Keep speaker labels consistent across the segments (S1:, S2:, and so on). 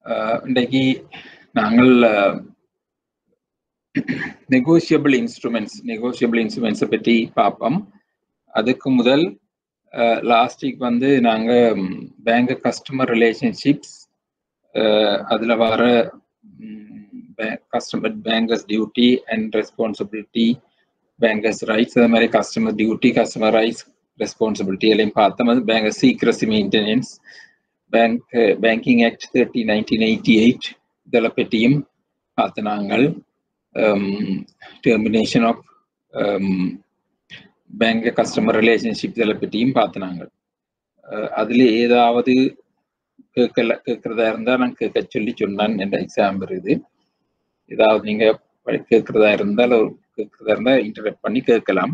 S1: அஹ், இன்றைக்கு நாங்கள் negotiable instruments negotiable இன்ஸ்ட்ருமெண்ட்ஸை பற்றி பார்ப்போம் அதுக்கு முதல் லாஸ்ட் வீக் வந்து நாங்கள் பேங்க் கஸ்டமர் ரிலேஷன்ஷிப்ஸ் அதில் வர customer bankers duty and responsibility bankers rights அது மாதிரி customer duty customer rights responsibility எல்லாம் பார்த்தோம் அது banker secrecy maintenance bank banking act thirty nineteen eighty eight இதெல்லாம் பற்றியும் பார்த்து நாங்கள் termination of bank customer relationship இதெல்லாம் பற்றியும் பார்த்து நாங்கள் அதில் ஏதாவது கேட்கல கேட்கறதா இருந்தால் நான் கேட்க சொல்லி சொன்னான் என்ற எக்ஸாம் இருக்குது ஏதாவது நீங்கள் கேட்கறதா இருந்தால் கேட்கறதா இருந்தால் இன்டர்நெட் பண்ணி கேட்கலாம்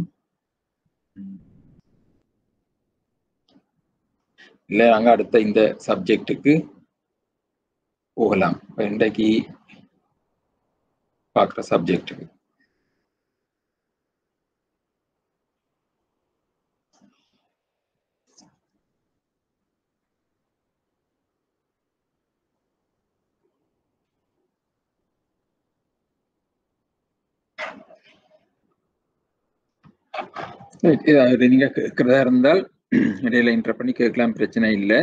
S1: இல்லை நாங்கள் அடுத்த இந்த சப்ஜெக்டுக்கு போகலாம் இப்போ இன்றைக்கு பார்க்குற சப்ஜெக்டுக்கு இதாவது நீங்க கேட்கறதா இருந்தால் இடையில இன்டர் பண்ணி கேட்கலாம் பிரச்சனை இல்லை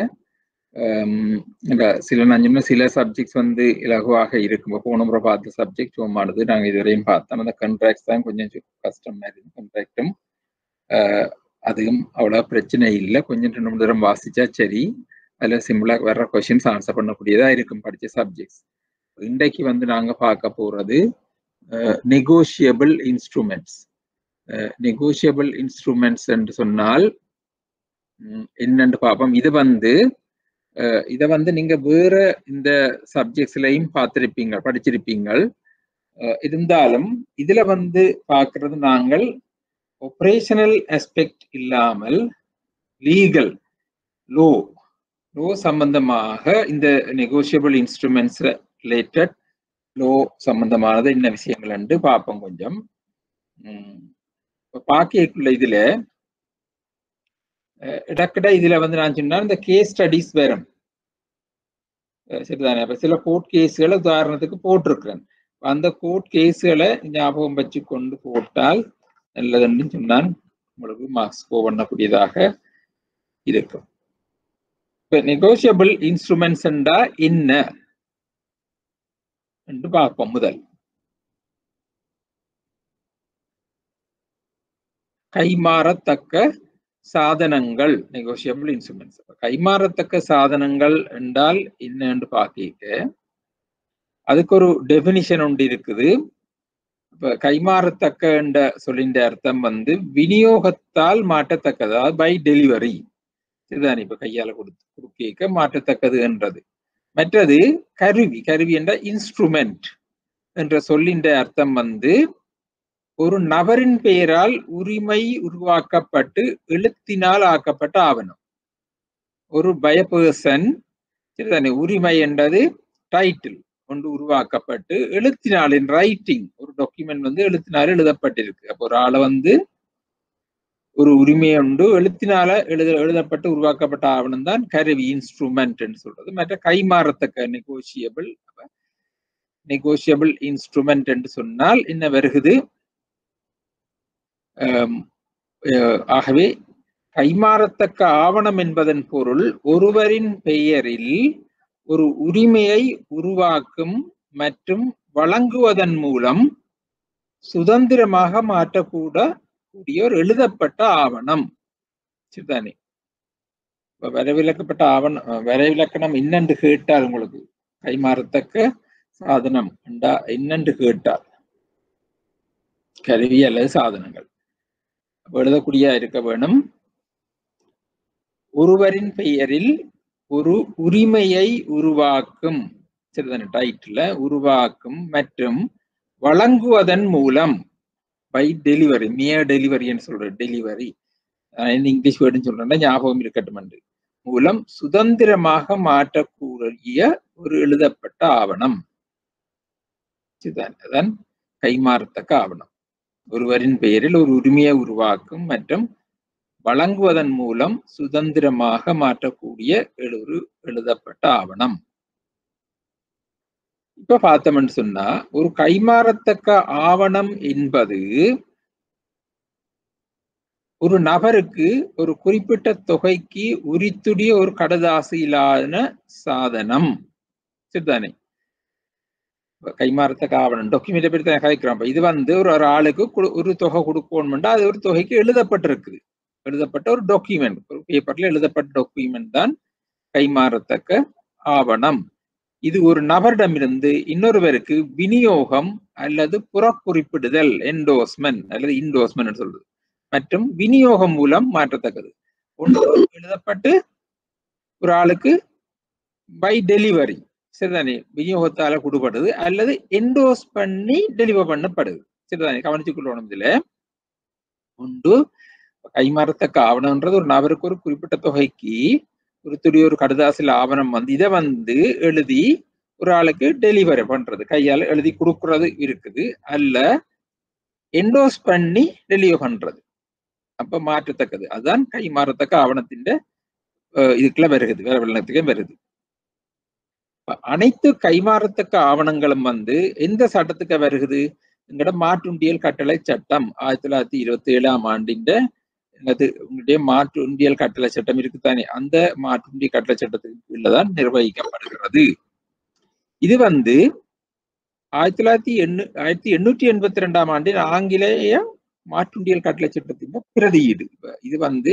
S1: சில நஞ்சம்னா சில சப்ஜெக்ட்ஸ் வந்து இலகுவாக இருக்கும் போன முறை பார்த்த சப்ஜெக்ட் சும்மானது நாங்கள் இதுவரையும் பார்த்தோம் அந்த கண்ட்ராக்ட்ஸ் தான் கொஞ்சம் கஷ்டம் மாதிரி கண்ட்ராக்டும் அதுவும் அவ்வளோ பிரச்சனை இல்லை கொஞ்சம் ரெண்டு மூணு தூரம் வாசிச்சா சரி அதில் சிம்பிளாக வர்ற கொஷின்ஸ் ஆன்சர் பண்ணக்கூடியதாக இருக்கும் படித்த சப்ஜெக்ட்ஸ் இன்றைக்கு வந்து நாங்கள் பார்க்க போகிறது நெகோஷியபிள் இன்ஸ்ட்ருமெண்ட்ஸ் நெகோஷியபிள் இன்ஸ்ட்ருமெண்ட்ஸ் என்று சொன்னால் என்னன்னு பார்ப்போம் இது வந்து இதை வந்து நீங்க வேற இந்த சப்ஜெக்ட்ஸ்லையும் பார்த்திருப்பீங்க படிச்சிருப்பீங்கள் இருந்தாலும் இதுல வந்து பார்க்கறது நாங்கள் ஒப்ரேஷனல் அஸ்பெக்ட் இல்லாமல் லீகல் லோ லோ சம்பந்தமாக இந்த நெகோசியபிள் இன்ஸ்ட்ருமெண்ட்ஸ் ரிலேட்டட் லோ சம்பந்தமானது என்ன விஷயங்கள் என்று பார்ப்போம் கொஞ்சம் பாக்கியக்குள்ள இதுல இடக்கிட இதுல வந்து நான் சொன்னா இந்த கேஸ் ஸ்டடிஸ் வரும் சரிதானே அப்ப சில கோர்ட் கேஸுகளை உதாரணத்துக்கு போட்டிருக்கிறேன் அந்த கோர்ட் கேஸுகளை ஞாபகம் வச்சு கொண்டு போட்டால் நல்லதுன்னு சொன்னான் உங்களுக்கு மார்க்ஸ் ஸ்கோ பண்ணக்கூடியதாக இருக்கும் இப்ப நெகோசியபிள் இன்ஸ்ட்ருமெண்ட்ஸ் என்றா என்ன என்று பார்ப்போம் முதல் கைமாறத்தக்க சாதனங்கள் நெகோசியபிள் இன்ஸ்ட்ருமெண்ட்ஸ் கைமாறத்தக்க சாதனங்கள் என்றால் என்னன்னு பார்க்க அதுக்கு ஒரு டெபினிஷன் ஒன்று இருக்குது இப்ப கைமாறத்தக்க என்ற சொல்லின்ற அர்த்தம் வந்து விநியோகத்தால் மாற்றத்தக்கது அதாவது பை டெலிவரி இதுதான் இப்ப கையால கொடுத்து கொடுக்க மாற்றத்தக்கது என்றது மற்றது கருவி கருவி என்ற இன்ஸ்ட்ருமெண்ட் என்ற சொல்லின்ற அர்த்தம் வந்து ஒரு நபரின் பெயரால் உரிமை உருவாக்கப்பட்டு எழுத்தினால் ஆக்கப்பட்ட ஆவணம் ஒரு பயபர்சன் சரிதானே உரிமை என்றது டைட்டில் ஒன்று உருவாக்கப்பட்டு எழுத்தினாலின் ரைட்டிங் ஒரு டாக்குமெண்ட் வந்து எழுத்தினால் எழுதப்பட்டிருக்கு அப்போ ஒரு ஆளை வந்து ஒரு உரிமை உண்டு எழுத்தினால எழுத எழுதப்பட்டு உருவாக்கப்பட்ட ஆவணம் தான் கருவி இன்ஸ்ட்ருமெண்ட் என்று சொல்றது மற்ற கைமாறத்தக்க நெகோசியபிள் நெகோசியபிள் இன்ஸ்ட்ருமெண்ட் என்று சொன்னால் என்ன வருகுது ஆகவே கைமாறத்தக்க ஆவணம் என்பதன் பொருள் ஒருவரின் பெயரில் ஒரு உரிமையை உருவாக்கும் மற்றும் வழங்குவதன் மூலம் சுதந்திரமாக மாற்றக்கூட கூடிய ஒரு எழுதப்பட்ட ஆவணம் சரிதானே வரைவிலக்கப்பட்ட ஆவணம் வரைவிலக்கணம் என்னென்று கேட்டால் உங்களுக்கு கைமாறத்தக்க சாதனம் என்னென்று கேட்டால் கருவி அல்லது சாதனங்கள் எழுதக்கூடிய இருக்க வேணும் ஒருவரின் பெயரில் ஒரு உரிமையை உருவாக்கும் சரிதானே டைட்டில் உருவாக்கும் மற்றும் வழங்குவதன் மூலம் பை டெலிவரி மியர் டெலிவரின்னு சொல்ற டெலிவரி இங்கிலீஷ் வேர்டுன்னு சொல்றேன் ஞாபகம் இருக்கட்டும் என்று மூலம் சுதந்திரமாக மாற்றக்கூடிய ஒரு எழுதப்பட்ட ஆவணம் அதுதான் கைமாறத்தக்க ஆவணம் ஒருவரின் பெயரில் ஒரு உரிமையை உருவாக்கும் மற்றும் வழங்குவதன் மூலம் சுதந்திரமாக மாற்றக்கூடிய ஒரு எழுதப்பட்ட ஆவணம் இப்ப பார்த்தோம்னு சொன்னா ஒரு கைமாறத்தக்க ஆவணம் என்பது ஒரு நபருக்கு ஒரு குறிப்பிட்ட தொகைக்கு உரித்துடைய ஒரு கடதாசியிலான சாதனம் சரிதானே கைமாறத்தக்க ஆவணம் டாக்குமெண்ட் பற்றி தான் கதைக்கிறோம் இது வந்து ஒரு ஒரு ஆளுக்கு ஒரு தொகை கொடுக்கணும்னா அது ஒரு தொகைக்கு எழுதப்பட்டிருக்குது எழுதப்பட்ட ஒரு டாக்குமெண்ட் ஒரு பேப்பர்ல எழுதப்பட்ட டாக்குமெண்ட் தான் கைமாறத்தக்க ஆவணம் இது ஒரு நபரிடமிருந்து இன்னொருவருக்கு விநியோகம் அல்லது புறக்குறிப்பிடுதல் என்டோஸ்மெண்ட் அல்லது இன்டோஸ்மெண்ட் சொல்றது மற்றும் விநியோகம் மூலம் மாற்றத்தக்கது ஒன்று எழுதப்பட்டு ஒரு ஆளுக்கு பை டெலிவரி சரிதானே விநியோகத்தால கொடுப்படுது அல்லது என்டோஸ் பண்ணி டெலிவர் பண்ணப்படுது சரிதானே கவனிச்சுக்கொள்ளணும் இதுல ஒன்று கைமாறத்தக்க ஆவணம்ன்றது ஒரு நபருக்கு ஒரு குறிப்பிட்ட தொகைக்கு ஒரு துடி ஒரு கடுதாசில் ஆவணம் வந்து இதை வந்து எழுதி ஒரு ஆளுக்கு டெலிவரி பண்றது கையால் எழுதி கொடுக்கறது இருக்குது அல்ல என்டோஸ் பண்ணி டெலிவர் பண்றது அப்ப மாற்றத்தக்கது அதுதான் கை மாறத்தக்க ஆவணத்தின் இதுக்குள்ள வருகிறது வேற வெள்ளத்துக்கே வருது அனைத்து கைமாறத்தக்க ஆவணங்களும் வந்து எந்த சட்டத்துக்கு வருகிறது எங்கட மாற்றுண்டியல் கட்டளை சட்டம் ஆயிரத்தி தொள்ளாயிரத்தி இருபத்தி ஏழாம் ஆண்டின் அது உங்களுடைய மாற்றுண்டியல் கட்டளை சட்டம் இருக்குதானே அந்த மாற்றுண்டிய கட்டளை சட்டத்துக்கு உள்ளதான் நிர்வகிக்கப்படுகிறது இது வந்து ஆயிரத்தி தொள்ளாயிரத்தி எண்ணு ஆயிரத்தி எண்ணூற்றி எண்பத்தி ரெண்டாம் ஆண்டின் ஆங்கிலேய மாற்றுண்டியல் கட்டளை சட்டத்தின் பிரதியீடு இது வந்து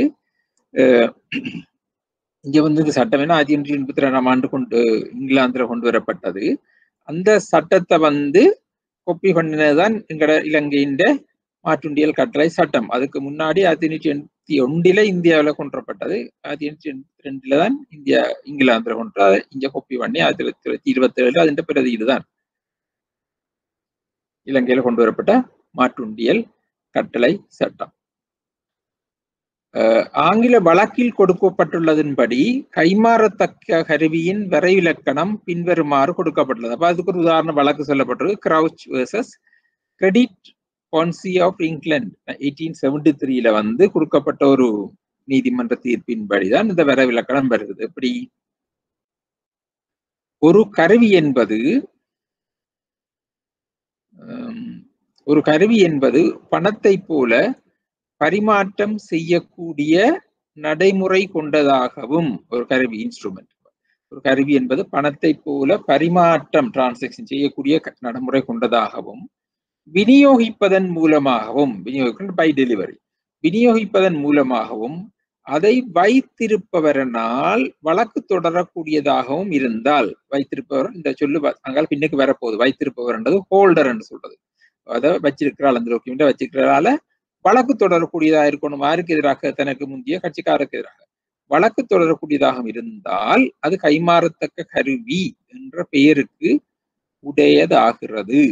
S1: இங்க வந்து இந்த சட்டம் என்ன ஆயிரத்தி எண்ணூற்றி எண்பத்தி ரெண்டாம் ஆண்டு கொண்டு இங்கிலாந்துல கொண்டு வரப்பட்டது அந்த சட்டத்தை வந்து கொப்பி பண்ணினதுதான் எங்கட இலங்கையின் மாற்றுண்டியல் கட்டளை சட்டம் அதுக்கு முன்னாடி ஆயிரத்தி எண்ணூற்றி எண்பத்தி ஒன்றில இந்தியாவில் கொண்டுவரப்பட்டது ஆயிரத்தி எண்ணூற்றி எண்பத்தி ரெண்டுல தான் இந்தியா இங்கிலாந்துல கொண்டு அதை இங்க கொப்பி பண்ணி ஆயிரத்தி தொள்ளாயிரத்தி இருபத்தி ஏழுல அதிന്റെ பிரதியீடு தான் இலங்கையில கொண்டு வரப்பட்ட மாற்றுண்டியல் கட்டளை சட்டம் ஆங்கில வழக்கில் கொடுக்கப்பட்டுள்ளதன்படி கைமாறத்தக்க கருவியின் வரைவிலக்கணம் பின்வருமாறு கொடுக்கப்பட்டுள்ளது அப்ப அதுக்கு ஒரு உதாரண வழக்கு சொல்லப்பட்டிருக்கு Crouch versus credit Foncier of England eighteen seventy த்ரீல வந்து கொடுக்கப்பட்ட ஒரு நீதிமன்ற தீர்ப்பின்படிதான் இந்த வரைவிலக்கணம் வருகிறது எப்படி ஒரு கருவி என்பது ஒரு கருவி என்பது பணத்தை போல பரிமாற்றம் செய்யக்கூடிய நடைமுறை கொண்டதாகவும் ஒரு கருவி இன்ஸ்ட்ருமெண்ட் ஒரு கருவி என்பது பணத்தை போல பரிமாற்றம் டிரான்சாக்ஷன் செய்யக்கூடிய நடைமுறை கொண்டதாகவும் விநியோகிப்பதன் மூலமாகவும் விநியோகிக்க பை டெலிவரி விநியோகிப்பதன் மூலமாகவும் அதை வைத்திருப்பவரனால் வழக்கு தொடரக்கூடியதாகவும் இருந்தால் வைத்திருப்பவர் இந்த சொல்லு அங்கால் பின்னுக்கு வரப்போகுது வைத்திருப்பவர் என்றது ஹோல்டர் என்று சொல்றது அதை வச்சிருக்கிறாள் அந்த டாக்குமெண்ட்டை வச்சிருக்கிறால வழக்கு தொடரக்கூடியதாக இருக்கணும் யாருக்கு எதிராக தனக்கு முந்தைய கட்சிக்காரருக்கு எதிராக வழக்கு தொடரக்கூடியதாக இருந்தால் அது கைமாறத்தக்க கருவி என்ற பெயருக்கு உடையதாகிறது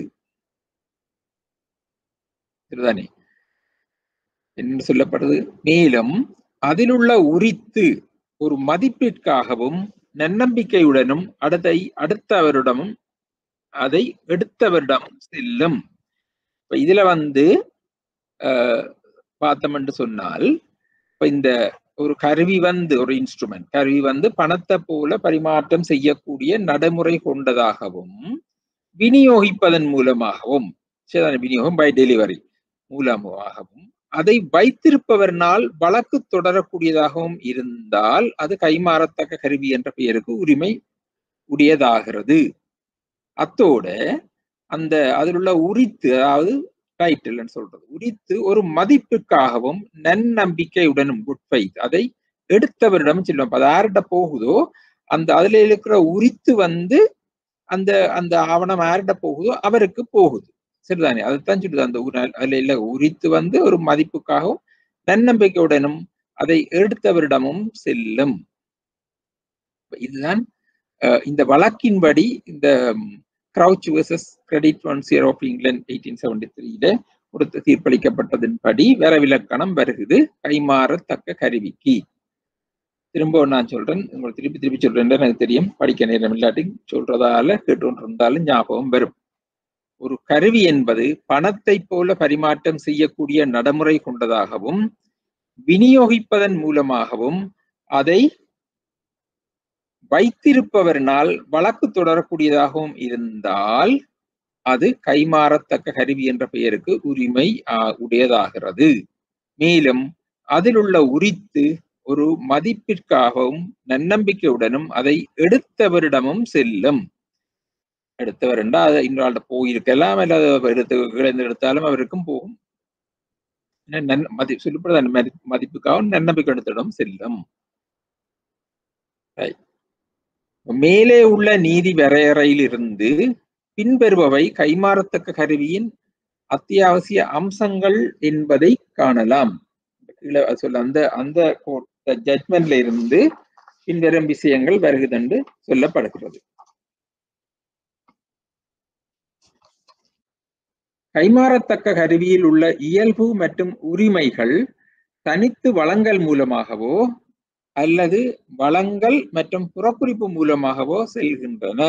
S1: சரிதானே என்ன சொல்லப்படுது மேலும் அதில் உள்ள உரித்து ஒரு மதிப்பிற்காகவும் நன்னம்பிக்கையுடனும் அடுத்தை அடுத்தவரிடமும் அதை எடுத்தவரிடம் செல்லும் இப்ப இதுல வந்து பார்த்தோம் என்று சொன்னால் இப்ப இந்த ஒரு கருவி வந்து ஒரு இன்ஸ்ட்ருமெண்ட் கருவி வந்து பணத்தை போல பரிமாற்றம் செய்யக்கூடிய நடைமுறை கொண்டதாகவும் விநியோகிப்பதன் மூலமாகவும் விநியோகம் பை டெலிவரி மூலமாகவும் அதை வைத்திருப்பவர்னால் வழக்கு தொடரக்கூடியதாகவும் இருந்தால் அது கைமாறத்தக்க கருவி என்ற பெயருக்கு உரிமை உடையதாகிறது அத்தோட அந்த அதில் உள்ள உரித்து அதாவது டைட்டில் சொல்றது உரித்து ஒரு மதிப்புக்காகவும் நன்னம்பிக்கையுடனும் குட் ஃபைத் அதை எடுத்தவரிடம் செல்லும் அது யார்கிட்ட போகுதோ அந்த அதுல இருக்கிற உரித்து வந்து அந்த அந்த ஆவணம் யார்கிட்ட போகுதோ அவருக்கு போகுது சரிதானே அதுதான் சொல்லுது அந்த அதுல இல்ல உரித்து வந்து ஒரு மதிப்புக்காகவும் நன்னம்பிக்கையுடனும் அதை எடுத்தவரிடமும் செல்லும் இதுதான் இந்த வழக்கின்படி இந்த Crouch versus credit Foncier of England eighteen seventy த்ரீல கொடுத்து தீர்ப்பளிக்கப்பட்டதன்படி வரவிலக்கணம் வருகிறது கைமாறத்தக்க கருவிக்கு திரும்ப நான் சொல்றேன் உங்களுக்கு திருப்பி திருப்பி சொல்றேன் எனக்கு தெரியும் படிக்க நேரம் இல்லாட்டி சொல்றதால கேட்டு இருந்தாலும் ஞாபகம் வரும் ஒரு கருவி என்பது பணத்தை போல பரிமாற்றம் செய்யக்கூடிய நடைமுறை கொண்டதாகவும் விநியோகிப்பதன் மூலமாகவும் அதை வைத்திருப்பவரினால் வழக்கு தொடரக்கூடியதாகவும் இருந்தால் அது கைமாறத்தக்க கருவி என்ற பெயருக்கு உரிமை ஆ- உடையதாகிறது மேலும் அதில் உள்ள உரித்து ஒரு மதிப்பிற்காகவும் நன்னம்பிக்கையுடனும் அதை எடுத்தவரிடமும் செல்லும் எடுத்தவர் என்றால் அது இன்னொரு போயிருக்கலாம் அல்லது எடுத்து இழந்து எடுத்தாலும் அவருக்கும் போகும் என்ன நன் மதி சொல்லப்படுது மதி மதிப்புக்காகவும் நன்னம்பிக்கை எடுத்திடம் செல்லும் Right. மேலே உள்ள நீதி வரையறையிலிருந்து பின்வருபவை கைமாறத்தக்க கருவியின் அத்தியாவசிய அம்சங்கள் என்பதை காணலாம் கீழே அது சொல்ல அந்த அந்த ஜட்மெண்ட்ல இருந்து பின்வரும் விஷயங்கள் வருகுதென்று சொல்லப்படுகிறது கைமாறத்தக்க கருவியில் உள்ள இயல்பு மற்றும் உரிமைகள் தனித்து வழங்கல் மூலமாகவோ அல்லது வளங்கள் மற்றும் புறக்குறிப்பு மூலமாகவோ செல்கின்றன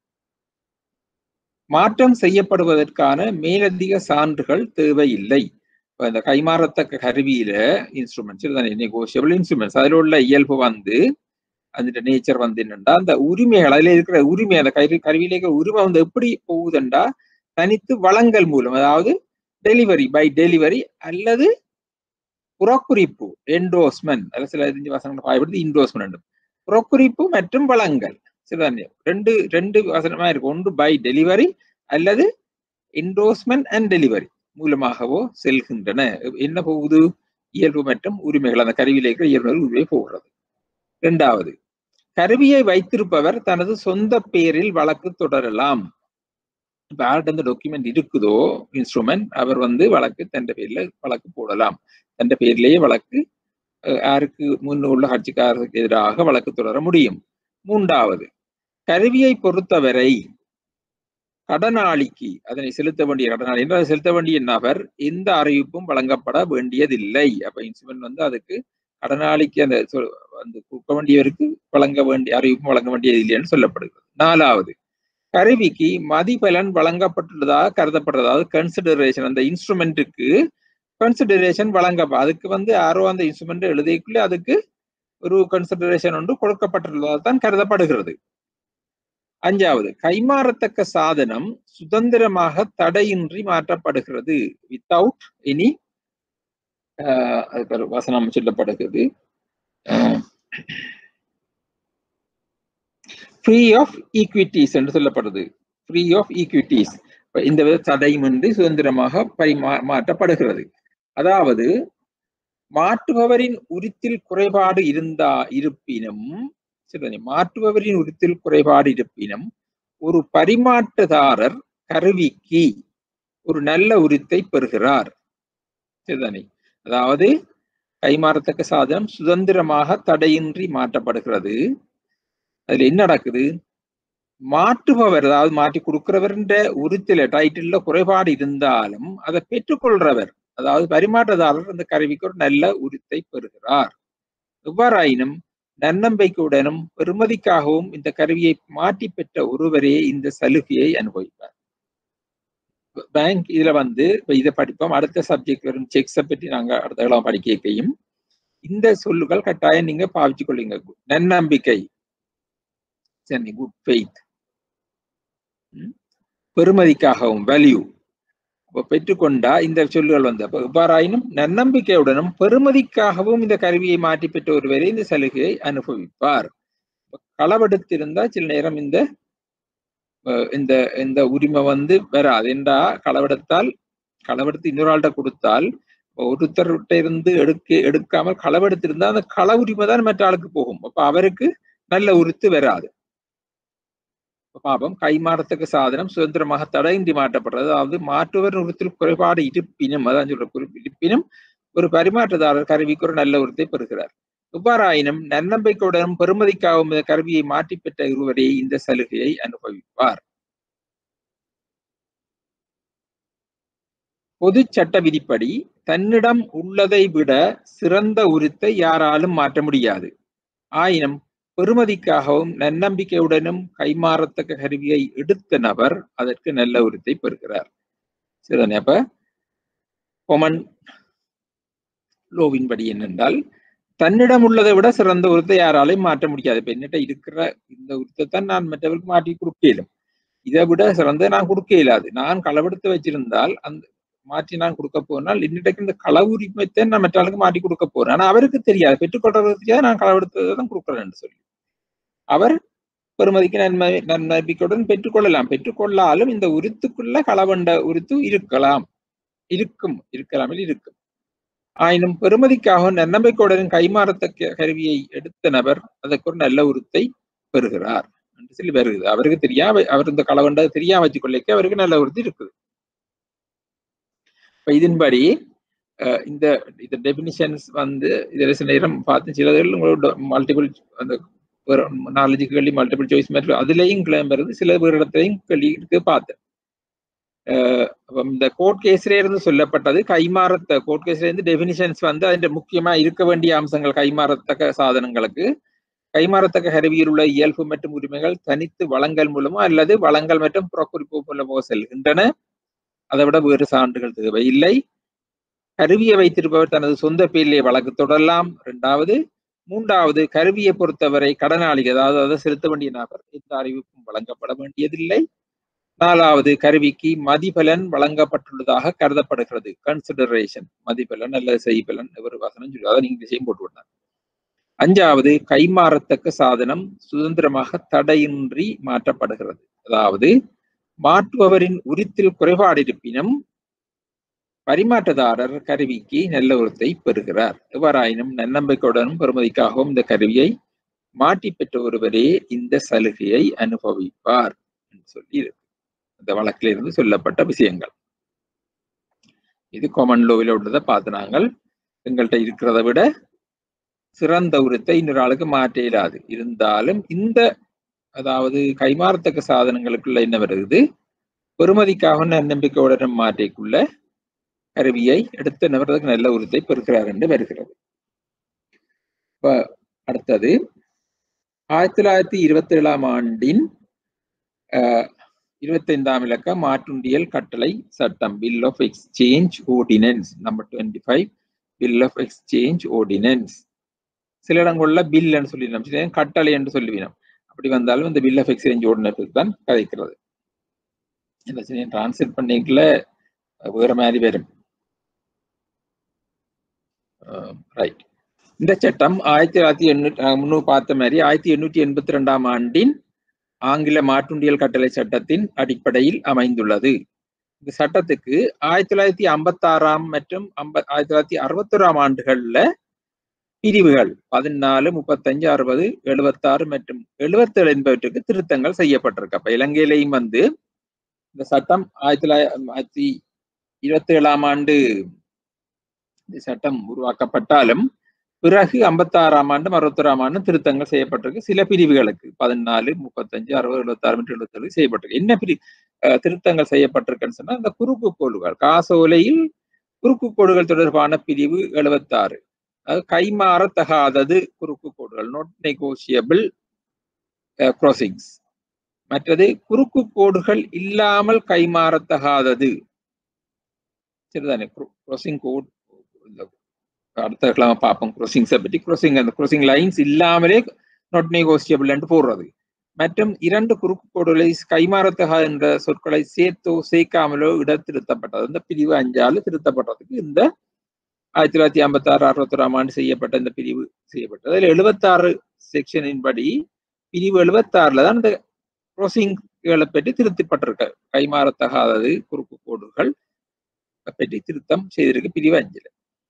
S1: மாற்றம் செய்யப்படுவதற்கான மேலதிக சான்றுகள் தேவையில்லை இப்ப இந்த கைமாறத்தக்க கருவியில இன்ஸ்ட்ருமெண்ட்ஸ் நெகோசியபிள் இன்ஸ்ட்ருமெண்ட்ஸ் அதில் உள்ள இயல்பு வந்து அந்த நேச்சர் வந்து என்னண்டா அந்த உரிமைகள் அதுல இருக்கிற உரிமை அந்த கரு கருவியில இருக்கிற உரிமை வந்து எப்படி போகுதுண்டா தனித்து வளங்கள் மூலம் அதாவது டெலிவரி பை டெலிவரி அல்லது புறக்குறிப்பு என்டோஸ்மெண்ட் அது சில தெரிஞ்ச வசனங்களை பயன்படுத்தி இன்டோஸ்மெண்ட் புறக்குறிப்பு மற்றும் வளங்கள் சில ரெண்டு ரெண்டு வசனமா இருக்கு ஒன்று பை டெலிவரி அல்லது இன்டோஸ்மெண்ட் அண்ட் டெலிவரி மூலமாகவோ செல்கின்றன என்ன போகுது இயல்பு மற்றும் உரிமைகள் அந்த கருவியில் இருக்கிற இயல்புகள் உரிமை போகிறது இரண்டாவது கருவியை வைத்திருப்பவர் தனது சொந்த பேரில் வழக்கு தொடரலாம் இப்ப யார்கிட்ட இந்த டாக்குமெண்ட் இருக்குதோ இன்ஸ்ட்ருமெண்ட் அவர் வந்து வழக்கு தன் பேர்ல வழக்கு போடலாம் தன் பேர்லயே வழக்கு அஹ், யாருக்கு முன் உள்ள கட்சிக்காரருக்கு எதிராக வழக்கு தொடர முடியும் மூன்றாவது கருவியை பொறுத்தவரை கடனாளிக்கு அதனை செலுத்த வேண்டிய கடனாளி என்று அதை செலுத்த வேண்டிய நபர் எந்த அறிவிப்பும் வழங்கப்பட வேண்டியதில்லை அப்ப இன்ஸ்ட்ருமெண்ட் வந்து அதுக்கு கடனாளிக்கு அந்த சொ- அந்த கொடுக்க வேண்டியவருக்கு வழங்க வேண்டிய அறிவிப்பும் வழங்க வேண்டியது இல்லைன்னு சொல்லப்படுகிறது நாலாவது கருவிக்கு மதிபலன் வழங்கப்பட்டுள்ளதாக கருதப்படுறது அதாவது கன்சிடரேஷன் அந்த இன்ஸ்ட்ருமெண்ட்டுக்கு கன்சிடரேஷன் வழங்க அதுக்கு வந்து யாரோ அந்த இன்ஸ்ட்ருமெண்ட் எழுதிக்குள்ள அதுக்கு ஒரு கன்சிடரேஷன் ஒன்று கொடுக்கப்பட்டுள்ளதாக தான் கருதப்படுகிறது அஞ்சாவது கைமாறத்தக்க சாதனம் சுதந்திரமாக தடையின்றி மாற்றப்படுகிறது வித்தவுட் எனி அதுக்கு ஒரு வசனம் சொல்லப்படுகிறது ஃப்ரீ ஆஃப் ஈக்விட்டிஸ் என்று சொல்லப்படுது ஃப்ரீ ஆஃப் ஈக்விட்டிஸ் இந்த வித தடையுமின்றி சுதந்திரமாக பரிமா மாற்றப்படுகிறது அதாவது மாற்றுபவரின் உரித்தில் குறைபாடு இருந்தா இருப்பினும் சரி மாற்றுபவரின் உரித்தில் குறைபாடு இருப்பினும் ஒரு பரிமாற்றுதாரர் கருவிக்கு ஒரு நல்ல உரித்தை பெறுகிறார் சரிதானே அதாவது கைமாறத்தக்க சாதனம் சுதந்திரமாக தடையின்றி மாற்றப்படுகிறது அதுல என்ன நடக்குது மாற்றுபவர் அதாவது மாற்றி கொடுக்கிறவர்ன்ற உரித்தில டைட்டில்ல குறைபாடு இருந்தாலும் அதை பெற்றுக்கொள்றவர் அதாவது பரிமாற்றதாரர் அந்த கருவிக்கு ஒரு நல்ல உரித்தை பெறுகிறார் எவ்வாறாயினும் நன்னம்பிக்கையுடனும் பெருமதிக்காகவும் இந்த கருவியை மாற்றி பெற்ற ஒருவரே இந்த சலுகையை அனுபவிப்பார் பேங்க் இதுல வந்து இப்ப இதை படிப்போம் அடுத்த சப்ஜெக்ட் வரும் செக்ஸை பற்றி நாங்க அடுத்த காலம் படிக்கையும் இந்த சொல்லுகள் கட்டாயம் நீங்க பாவிச்சு கொள்ளுங்க நன்னம்பிக்கை சரி குட் ஃபெய்த் பெருமதிக்காகவும் வேல்யூ அப்ப பெற்றுக்கொண்டா இந்த சொல்லுகள் வந்து அப்ப எவ்வாறாயினும் நன்னம்பிக்கையுடனும் பெருமதிக்காகவும் இந்த கருவியை மாற்றி பெற்ற ஒருவரே இந்த சலுகையை அனுபவிப்பார் களவெடுத்திருந்தா சில நேரம் இந்த அஹ், இந்த இந்த உரிமை வந்து வராது என்றா களவெடுத்தால் களவெடுத்து இன்னொரு ஆள்கிட்ட கொடுத்தால் ஒருத்தர்கிட்ட இருந்து எடுக்க எடுக்காமல் களவெடுத்திருந்தா அந்த கள உரிமை தான் மற்ற ஆளுக்கு போகும் அப்ப அவருக்கு நல்ல உரித்து வராது பாபம் கைமாறத்தக்க சாதனம் சுதந்திரமாக தடையின்றி மாற்றப்படுறது அதாவது மாற்றுவர் உருத்தில் குறைபாடு இருப்பினும் அதான் சொல்ற குறிப்பு இருப்பினும் ஒரு பரிமாற்றுதாரர் கருவிக்கு ஒரு நல்ல உரத்தை பெறுகிறார் எவ்வாறாயினும் நன்னம்பிக்கையுடனும் பெருமதிக்காகவும் இந்த கருவியை மாற்றி பெற்ற இருவரே இந்த சலுகையை அனுபவிப்பார் பொது சட்ட விதிப்படி தன்னிடம் உள்ளதை விட சிறந்த உரித்தை யாராலும் மாற்ற முடியாது ஆயினும் பெருமதிக்காகவும் நன்னம்பிக்கையுடனும் கைமாறத்தக்க கருவியை எடுத்த நபர் அதற்கு நல்ல உரித்தை பெறுகிறார் சரிதானே அப்ப கொமன் லோவின்படி என்னென்றால் தன்னிடம் உள்ளதை விட சிறந்த உருத்தை யாராலையும் மாற்ற முடியாது இப்ப என்னட்ட இருக்கிற இந்த உருத்தை தான் நான் மற்றவருக்கு மாற்றி கொடுக்க இயலும் இதை விட சிறந்த நான் கொடுக்க இயலாது நான் களவெடுத்து வச்சிருந்தால் அந்த மாற்றி நான் கொடுக்க போனால் இன்னைக்கு இந்த களவு உரிமைத்தை நான் மற்றாளுக்கு மாற்றி கொடுக்க போறேன் ஆனா அவருக்கு தெரியாது பெற்றுக்கொள்றது தெரியாது நான் களவெடுத்ததை தான் கொடுக்குறேன்னு சொல்லி அவர் பெருமதிக்கு நன்மை நன்மதிப்புடன் பெற்றுக்கொள்ளலாம் பெற்றுக்கொள்ளாலும் இந்த உருத்துக்குள்ள களவண்ட உருத்து இருக்கலாம் இருக்கும் இருக்கலாமல் இருக்கும் ஆயினும் பெருமதிக்காக நன்னம்பிக்கையுடன் கைமாறத்தக்க கருவியை எடுத்த நபர் அதற்கு ஒரு நல்ல உருத்தை பெறுகிறார் என்று சொல்லி வருகிறது அவருக்கு தெரியாம அவர் இந்த களவண்டை தெரியாம வச்சுக்கொள்ளைக்கு அவருக்கு நல்ல உறுதி இருக்குது இப்ப இதன்படி இந்த இந்த டெபினிஷன்ஸ் வந்து இதில் சில நேரம் பார்த்து சிலதில் உங்களோட மல்டிபிள் அந்த நாலஞ்சு கேள்வி மல்டிபிள் சாய்ஸ் மாதிரி அதுலேயும் கிளைம் வருது சில வேறு இடத்துலையும் கேள்வி இருக்கு பார்த்தேன் இந்த கோர்ட் கேஸ்ல இருந்து சொல்லப்பட்டது கைமாறத்த கோர்ட் கேஸ்ல இருந்து டெபினிஷன்ஸ் வந்து அதில் முக்கியமா இருக்க வேண்டிய அம்சங்கள் கைமாறத்தக்க சாதனங்களுக்கு கைமாறத்தக்க கருவியில் உள்ள இயல்பு மற்றும் உரிமைகள் தனித்து வளங்கள் மூலமோ அல்லது வளங்கள் மற்றும் புறக்குறிப்பு மூலமோ செல்கின்றன அதை விட வேறு சான்றுகள் தேவை இல்லை கருவியை வைத்திருப்பவர் தனது சொந்த பேரிலே வழக்கு தொடரலாம் இரண்டாவது மூன்றாவது கருவியை பொறுத்தவரை கடனாளி அதாவது அதை செலுத்த வேண்டிய நபர் எந்த அறிவிப்பும் வழங்கப்பட வேண்டியதில்லை நாலாவது கருவிக்கு மதிபலன் வழங்கப்பட்டுள்ளதாக கருதப்படுகிறது கன்சிடரேஷன் மதிபலன் அல்லது செய்பலன் ஒரு வசனம் சொல்லி அதை நீங்க விஷயம் போட்டு விடலாம் அஞ்சாவது கைமாறத்தக்க சாதனம் சுதந்திரமாக தடையின்றி மாற்றப்படுகிறது அதாவது மாற்றுபவரின் உரித்தில் குறைபாடு இருப்பினும் பரிமாற்றதாரர் கருவிக்கு நல்ல உரத்தை பெறுகிறார் எவ்வாறாயினும் நன்னம்பிக்கையுடனும் பெறுமதிக்காகவும் இந்த கருவியை மாற்றி பெற்ற ஒருவரே இந்த சலுகையை அனுபவிப்பார் என்று சொல்லி இருக்கு இந்த வழக்கிலிருந்து சொல்லப்பட்ட விஷயங்கள் இது காமன் லோவில் உள்ளதை பார்த்து நாங்கள் எங்கள்கிட்ட இருக்கிறத விட சிறந்த உரத்தை இன்னொரு ஆளுக்கு மாற்ற இயலாது இருந்தாலும் இந்த அதாவது கைமாறத்தக்க சாதனங்களுக்குள்ள என்ன வருது பெருமதிக்காக நன்னம்பிக்கையுடன் மாற்றிக்குள்ள கருவியை எடுத்த நபர்களுக்கு நல்ல உறுத்தை பெறுகிறார் என்று வருகிறது இப்ப அடுத்தது ஆயிரத்தி தொள்ளாயிரத்தி இருபத்தி ஏழாம் ஆண்டின் இருபத்தைந்தாம் இலக்க மாற்றுண்டியல் கட்டளை சட்டம் bill of exchange ordinance number twenty five bill of exchange ordinance சில இடங்கள்ல பில்ன்னு சொல்லி நம்ம கட்டளை என்று சொல்லுவினோம் அப்படி வந்தாலும் இந்த பில் ஆஃப் எக்ஸ்சேஞ்ச் ஓர்டினன்ஸ் தான் கதைக்கிறது இந்த டிரான்ஸ்லேட் பண்ணிக்கல வேற மாதிரி வரும் ரைட் இந்த சட்டம் ஆயிரத்தி தொள்ளாயிரத்தி எண்ணூற்றி முன்னூறு பார்த்த மாதிரி ஆயிரத்தி எண்ணூற்றி எண்பத்தி ரெண்டாம் ஆண்டின் ஆங்கில மாற்றுண்டியல் கட்டளை சட்டத்தின் அடிப்படையில் அமைந்துள்ளது இந்த சட்டத்துக்கு ஆயிரத்தி தொள்ளாயிரத்தி ஐம்பத்தி ஆறாம் மற்றும் ஆயிரத்தி தொள்ளாயிரத்தி அறுபத்தோராம் ஆண்டுகள்ல பிரிவுகள் பதினாலு முப்பத்தஞ்சு அறுபது எழுபத்தாறு மற்றும் எழுபத்தேழு என்பவற்றுக்கு திருத்தங்கள் செய்யப்பட்டிருக்கு அப்ப இலங்கையிலையும் வந்து இந்த சட்டம் ஆயிரத்தி தொள்ளாயிரத்தி இருபத்தி ஏழாம் ஆண்டு இந்த சட்டம் உருவாக்கப்பட்டாலும் பிறகு ஐம்பத்தாறாம் ஆண்டும் அறுபத்தோராம் ஆண்டும் திருத்தங்கள் செய்யப்பட்டிருக்கு சில பிரிவுகளுக்கு பதினாலு முப்பத்தஞ்சு அறுபது எழுபத்தாறு மற்றும் எழுபத்தேழு செய்யப்பட்டிருக்கு என்ன பிரி திருத்தங்கள் செய்யப்பட்டிருக்குன்னு சொன்னா இந்த குறுக்கு கோடுகள் காசோலையில் குறுக்கு கோடுகள் தொடர்பான பிரிவு எழுபத்தாறு அது கைமாறத்தகாதது குறுக்கு கோடுகள் நாட் நெகோசியபிள் கிராசிங்ஸ் மற்றது குறுக்கு கோடுகள் இல்லாமல் கைமாறத்தகாதது சரிதானே கிராசிங் கோட் அடுத்த கிழமை பார்ப்போம் குரோசிங்ஸை பற்றி குரோசிங் அந்த குரோசிங் லைன்ஸ் இல்லாமலே நாட் நெகோசியபிள் போடுறது மற்றும் இரண்டு குறுக்கு கோடுகளை கைமாறத்தகா என்ற சொற்களை சேர்த்தோ சேர்க்காமலோ இடத்திருத்தப்பட்டது அந்த பிரிவு அஞ்சாலு திருத்தப்பட்டதுக்கு இந்த ஆயிரத்தி தொள்ளாயிரத்தி ஐம்பத்தி ஆறு அறுபத்தொராம் ஆண்டு செய்யப்பட்ட இந்த பிரிவு செய்யப்பட்டது அதில் எழுபத்தாறு செக்ஷனின் படி பிரிவு எழுபத்தாறுல தான் இந்த குரோசிங்களை பற்றி திருத்தப்பட்டிருக்க கைமாறத்தகாதது குறுக்கு கோடுகள் பற்றி திருத்தம் செய்திருக்கு பிரிவு அஞ்சுல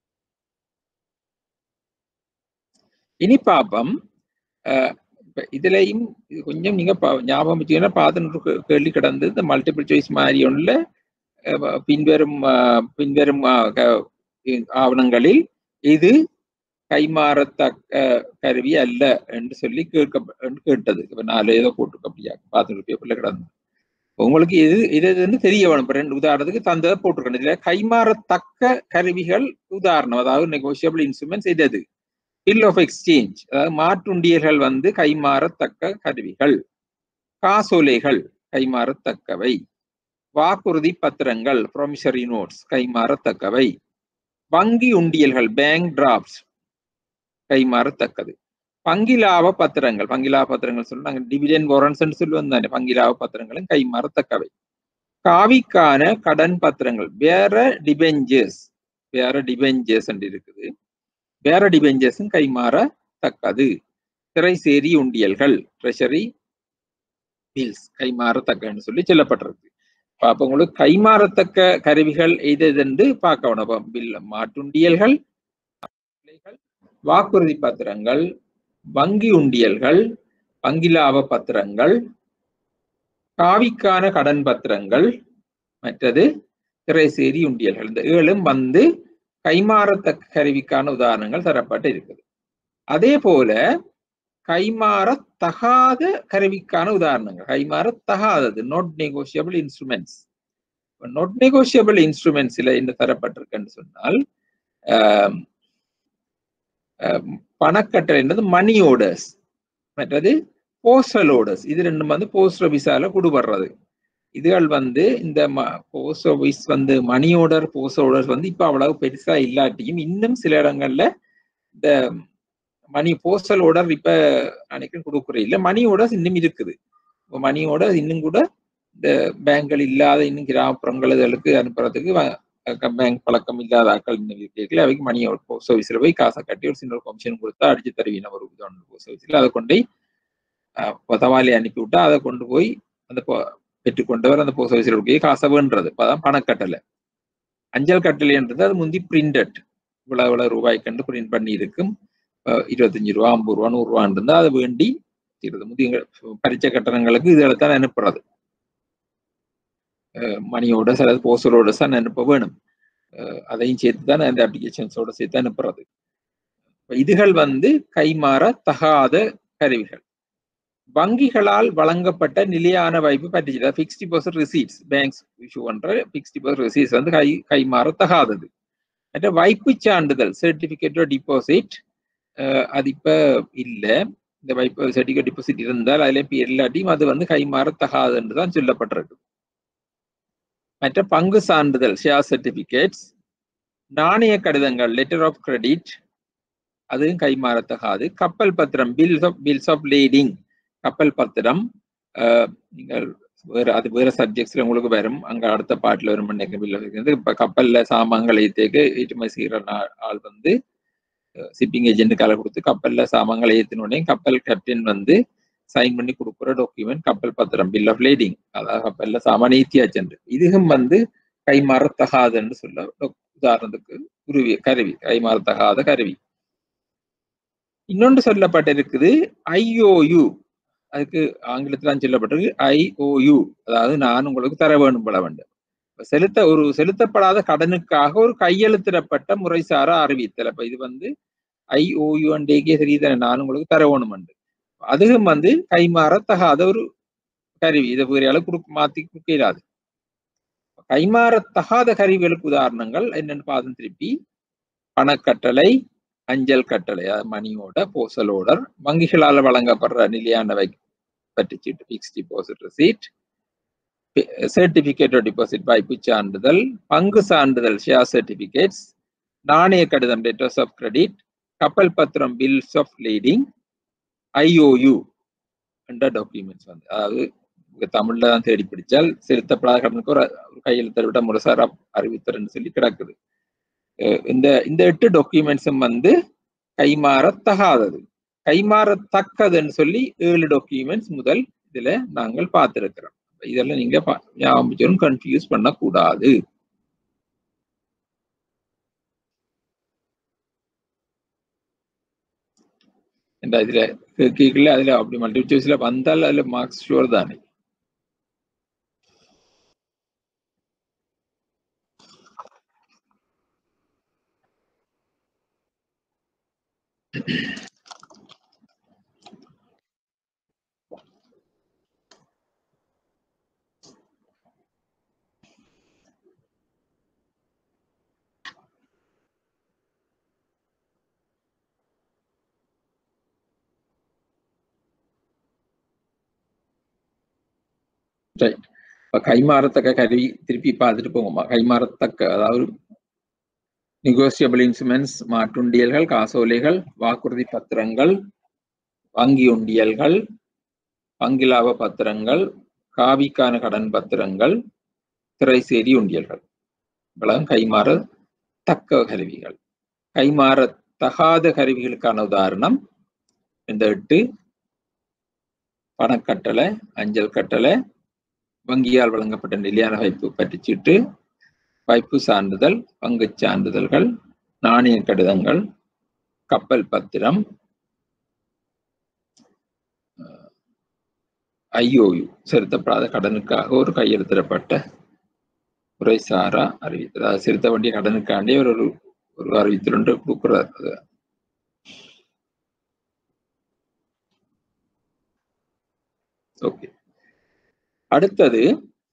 S1: இனி பாப்பம் இதுலயும் கொஞ்சம் நீங்க ஞாபகம் வச்சுக்கன்னா பார்த்து கேள்வி கிடந்து இந்த மல்டிபிள் சாய்ஸ் மாதிரி ஒன்றுல பின்வரும் பின்வரும் ஆவணங்களில் இது கைமாறத்தக்க கருவி அல்ல என்று சொல்லி கேட்க கேட்டது இப்ப நாலு ஏதோ போட்டுக்க அப்படியா பார்த்து பேப்பர்ல கிடந்து உங்களுக்கு எது எதுன்னு தெரிய வேணும் இப்ப ரெண்டு உதாரணத்துக்கு தந்ததை போட்டிருக்கணும் இதுல கைமாறத்தக்க கருவிகள் உதாரணம் அதாவது நெகோசியபிள் இன்ஸ்ட்ருமெண்ட்ஸ் எது பில் ஆஃப் எக்ஸ்சேஞ்ச் அதாவது மாற்றுண்டியல்கள் வந்து கைமாறத்தக்க கருவிகள் காசோலைகள் கைமாறத்தக்கவை வாக்குறுதி பத்திரங்கள் ப்ரொமிசரி நோட்ஸ் கைமாறத்தக்கவை வங்கி உண்டியல்கள் பேங்க் டிராப்ஸ் கைமாறத்தக்கது பங்கிலாப பத்திரங்கள் பங்கிலாப பத்திரங்கள் சொல்லி நாங்கள் டிவிடன் வாரன்ஸ் சொல்லுவோம் தானே பங்கிலாப பத்திரங்களும் கைமாறத்தக்கவை காவிக்கான கடன் பத்திரங்கள் வேற டிபெஞ்சர்ஸ் வேற டிபெஞ்சர்ஸ் இருக்குது வேற டிபெஞ்சர்ஸும் கைமாறத்தக்கது திரைசேரி உண்டியல்கள் ட்ரெஷரி பில்ஸ் கைமாறத்தக்கன்னு சொல்லி சொல்லப்பட்டிருக்கு அப்ப உங்களுக்கு கைமாறத்தக்க கருவிகள் எது என்று பார்க்கணும் அப்ப பில் மாட்டுண்டியல்கள் வாக்குறுதி பத்திரங்கள் வங்கி உண்டியல்கள் வங்கிலாப பத்திரங்கள் காவிக்கான கடன் பத்திரங்கள் மற்றது திரைசேரி உண்டியல்கள் இந்த ஏழும் வந்து கைமாறத்தக்க கருவிக்கான உதாரணங்கள் தரப்பட்டு இருக்குது அதே போல கைமாறத்தகாத கருவிக்கான உதாரணங்கள் கைமாறத்தகாதது not negotiable instruments not negotiable இன்ஸ்ட்ருமெண்ட்ஸ்ல என்ன தரப்பட்டிருக்குன்னு சொன்னால் பணக்கட்டளைன்றது மணி ஓர்டர்ஸ் மற்றது போஸ்டல் ஓர்டர்ஸ் இது ரெண்டும் வந்து போஸ்ட் ஆஃபீஸால கொடுபடுறது இதுகள் வந்து இந்த போஸ்ட் ஆஃபீஸ் வந்து மணி ஓர்டர் போஸ்ட் ஓர்டர்ஸ் வந்து இப்போ அவ்வளவு பெருசா இல்லாட்டியும் இன்னும் சில இடங்கள்ல இந்த மணி போஸ்டல் ஓர்டர் இப்ப நினைக்கிறேன் கொடுக்குற இல்லை மணி ஓர்டர்ஸ் இன்னும் இருக்குது மணி ஓர்டர்ஸ் இன்னும் கூட இந்த பேங்க்கள் இல்லாத இன்னும் கிராமப்புறங்கள் இதற்கு அனுப்புறதுக்கு பேங்க் பழக்கம் இல்லாத ஆட்கள் இன்னும் இருக்கல அவைக்கு மணி போஸ்ட் ஆஃபீஸில் போய் காசை கட்டி ஒரு சின்ன கமிஷன் கொடுத்தா அடிச்சு தருவீங்க ஒரு போஸ்ட் ஆஃபீஸில் அதை கொண்டு தவாலி அனுப்பி விட்டா அதை கொண்டு போய் அந்த பெற்றுக்கொண்டவர் அந்த போஸ்ட் ஆஃபீஸில் போய் காசை வேண்டுறது அப்பதான் பணக்கட்டளை அஞ்சல் கட்டளைன்றது அது முந்தி பிரிண்டட் இவ்வளவு இவ்வளவு ரூபாய் கண்டு பிரிண்ட் பண்ணி இருக்கும் இருபத்தஞ்சு ரூபா ஐம்பது ரூபா நூறு ரூபான்னு இருந்தா அதை வேண்டி முதிய பரிச்சை கட்டணங்களுக்கு இதுகளை தான் அனுப்புறது மணியோட சில போஸ்டரோட தான் அனுப்ப வேணும் அதையும் சேர்த்து தான் அந்த அப்ளிகேஷன்ஸோட சேர்த்து அனுப்புறது இதுகள் வந்து கைமாற தகாத கருவிகள் வங்கிகளால் வழங்கப்பட்ட நிலையான வைப்பு பற்றி fix deposit receipts banks issue பண்ற பிக்ஸ் டிபாசிட் ரிசீட்ஸ் வந்து கை கைமாற தகாதது மற்ற வைப்பு சான்றிதழ் சர்டிபிகேட் டிபாசிட் அது இப்ப இல்லை இந்த வைப்பு சர்டிபிகேட் டிபாசிட் இருந்தால் அதுல பேர் இல்லாட்டியும் அது வந்து கைமாறத்தகாது என்று தான் சொல்லப்பட்டிருக்கு மற்ற பங்கு சான்றிதழ் ஷேர் சர்டிபிகேட்ஸ் நாணய கடிதங்கள் லெட்டர் ஆஃப் கிரெடிட் அதுவும் கைமாறத்தகாது கப்பல் பத்திரம் bills of bills of lading கப்பல் பத்திரம் நீங்கள் வேற அது வேற சப்ஜெக்ட்ஸ்ல உங்களுக்கு வரும் அங்க அடுத்த பாட்டுல வரும் நினைக்கிறது இப்ப கப்பல்ல சாமான்கள் ஏத்தேக்கு ஏற்றுமதி செய்கிற ஆள் வந்து ஷிப்பிங் ஏஜென்ட் கால கொடுத்து கப்பல்ல சாமான்களை ஏத்தினோடனே கப்பல் கேப்டன் வந்து சைன் பண்ணி கொடுக்குற டாக்குமெண்ட் கப்பல் பத்திரம் பில் ஆஃப் லேடிங் அதாவது கப்பல்ல சாமான் ஏத்தியாச்சு இதுவும் வந்து கைமாறத்தகாதுன்னு சொல்ல உதாரணத்துக்கு குருவி கருவி கைமாறத்தகாத கருவி இன்னொன்று சொல்லப்பட்டிருக்குது ஐஓயு அதுக்கு ஆங்கிலத்தில் சொல்லப்பட்டிருக்கு ஐஓயு அதாவது நான் உங்களுக்கு தர வேணும் பல வேண்டும் செலுத்த ஒரு செலுத்தப்படாத கடனுக்காக ஒரு கையெழுத்திடப்பட்ட முறைசார அறிவித்தல் அப்ப இது வந்து ஐஓயு அண்டேக்கே தெரியுதானே நான் உங்களுக்கு தர வேணுமெண்டு அதுவும் வந்து கைமாறத்தகாத ஒரு கருவி இதை வேற அளவு மாத்தி கொடுக்க இயலாது கைமாறத்தகாத கருவிகளுக்கு உதாரணங்கள் என்னென்னு பாதம் திருப்பி பணக்கட்டளை அஞ்சல் கட்டளை மணியோட போசல் ஓடர் வங்கிகளால் வழங்கப்படுற நிலையானவை பற்றிச்சீட்டு fix deposit receipt certificate deposit வாய்ப்பு சான்றிதழ் பங்கு சான்றிதழ் ஷேர் சர்டிபிகேட்ஸ் நாணய கடிதம் லெட்டர்ஸ் ஆஃப் கிரெடிட் கப்பல் பத்திரம் பில்ஸ் ஆஃப் லீடிங் ஐஓயு என்ற டாக்குமெண்ட்ஸ் வந்து அதாவது தமிழ்ல தான் தேடி பிடிச்சால் செலுத்தப்படாத கடனுக்கு ஒரு கையெழுத்தை விட முறைசாரா அறிவித்தர்ன்னு சொல்லி கிடக்குது இந்த இந்த எட்டு டாக்குமெண்ட்ஸும் வந்து கைமாறத்தகாதது கைமாறத்தக்கதுன்னு சொல்லி ஏழு டாக்குமெண்ட்ஸ் முதல் இதுல நாங்கள் பார்த்திருக்கிறோம் இதெல்லாம் நீங்க ஞாபகம் கன்ஃபியூஸ் பண்ணக்கூடாது இதுல கேட்கல அதுல அப்படி மல்டிபிள் சாய்ஸ்ல வந்தால் அதுல மார்க்ஸ் ஷுவர் தானே ரைட் இப்போ கைமாறத்தக்க கருவி திருப்பி பார்த்துட்டு போங்கம்மா கைமாறத்தக்க அதாவது நெகோசியபிள் இன்ஸ்ட்ருமெண்ட்ஸ் மாற்றுண்டியல்கள் காசோலைகள் வாக்குறுதி பத்திரங்கள் வங்கி உண்டியல்கள் பங்கிலாப பத்திரங்கள் காவிக்கான கடன் பத்திரங்கள் திரைசேரி உண்டியல்கள் இவ்வளவு கைமாற தக்க கருவிகள் கைமாற தகாத கருவிகளுக்கான உதாரணம் இந்த எட்டு பணக்கட்டளை அஞ்சல் கட்டளை வங்கியால் வழங்கப்பட்ட நிலையான வைப்பு பற்றிச்சிட்டு வைப்பு சான்றிதழ் பங்குச் சான்றிதழ்கள் நாணய கடிதங்கள் கப்பல் பத்திரம் ஐஓயு செலுத்தப்படாத கடனுக்காக ஒரு கையெழுத்திடப்பட்ட முறைசாரா அறிவித்தல் அதாவது செலுத்த வேண்டிய கடனுக்காண்டி ஒரு ஒரு ஒரு அறிவித்தல் ஒன்று கொடுக்குறார் அது ஓகே அடுத்தது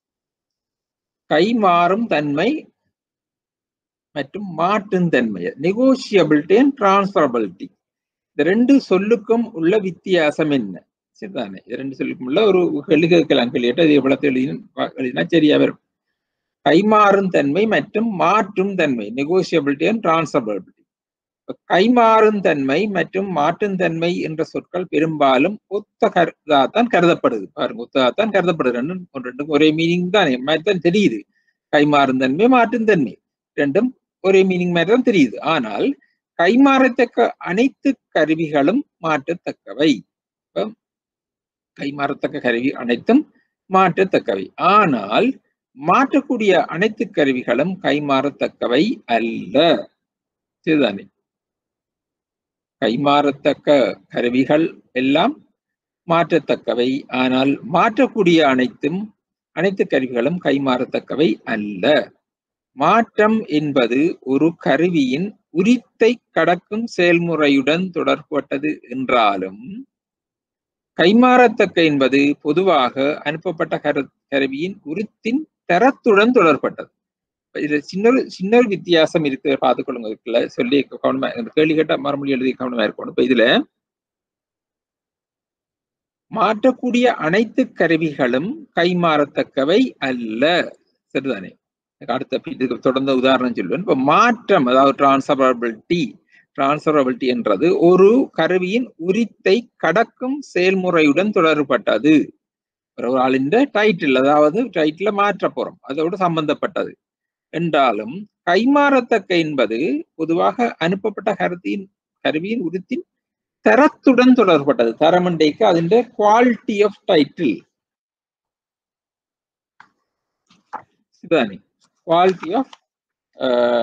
S1: கைமாறும் தன்மை மற்றும் மாற்றும் தன்மை நெகோசியபிலிட்டி அண்ட் டிரான்ஸ்பரபிலிட்டி இந்த ரெண்டு சொல்லுக்கும் உள்ள வித்தியாசம் என்ன சரிதானே இது ரெண்டு சொல்லுக்கும் உள்ள ஒரு கேள்வி கேட்கலாம் கேள்விட்டு அது எவ்வளவு எழுதினா எழுதினா சரியா வரும் கைமாறும் தன்மை மற்றும் மாற்றும் தன்மை நெகோசியபிலிட்டி அண்ட் டிரான்ஸ்பரபிலிட்டி கைமாறும் தன்மை மற்றும் மாற்றும் தன்மை என்ற சொற்கள் பெரும்பாலும் ஒத்த கருதாத்தான் கருதப்படுது பாருங்க ஒத்ததாத்தான் கருதப்படுது ரெண்டும் ரெண்டும் ஒரே மீனிங் தான் மாதிரி தான் தெரியுது கைமாறும் தன்மை மாற்றும் தன்மை ரெண்டும் ஒரே மீனிங் மாதிரி தான் தெரியுது ஆனால் கைமாறத்தக்க அனைத்து கருவிகளும் மாற்றத்தக்கவை கைமாறத்தக்க கருவி அனைத்தும் மாற்றத்தக்கவை ஆனால் மாற்றக்கூடிய அனைத்து கருவிகளும் கைமாறத்தக்கவை அல்ல சரிதானே கைமாறத்தக்க கருவிகள் எல்லாம் மாற்றத்தக்கவை ஆனால் மாற்றக்கூடிய அனைத்தும் அனைத்து கருவிகளும் கைமாறத்தக்கவை அல்ல மாற்றம் என்பது ஒரு கருவியின் உரித்தை கடக்கும் செயல்முறையுடன் தொடர்பட்டது என்றாலும் கைமாறத்தக்க என்பது பொதுவாக அனுப்பப்பட்ட கரு கருவியின் உரித்தின் தரத்துடன் தொடர்பட்டது இதுல சின்ன சின்ன ஒரு வித்தியாசம் இருக்கு பார்த்துக்கொள்ளுங்க இருக்குல்ல சொல்லி கவனமா இந்த கேள்வி கேட்டா மறுமொழி எழுதி கவனமா இருக்கணும் இப்ப இதுல மாற்றக்கூடிய அனைத்து கருவிகளும் கைமாறத்தக்கவை அல்ல சரிதானே அடுத்த இதுக்கு தொடர்ந்த உதாரணம் சொல்லுவேன் இப்ப மாற்றம் அதாவது டிரான்ஸ்பரபிலிட்டி டிரான்ஸ்பரபிலிட்டி என்றது ஒரு கருவியின் உரித்தை கடக்கும் செயல்முறையுடன் தொடர்பட்டது ஒரு ஆளின் டைட்டில் அதாவது டைட்டில மாற்ற போறோம் அதோடு சம்பந்தப்பட்டது என்றாலும் கைமாறத்தக்க என்பது பொதுவாக அனுப்பப்பட்ட கருத்தின் கருவியின் உரித்தின் தரத்துடன் தொடர்பட்டது தரமண்டைக்கு അതിന്റെ குவாலிட்டி ஆஃப் டைட்டில் இதானே quality of uh,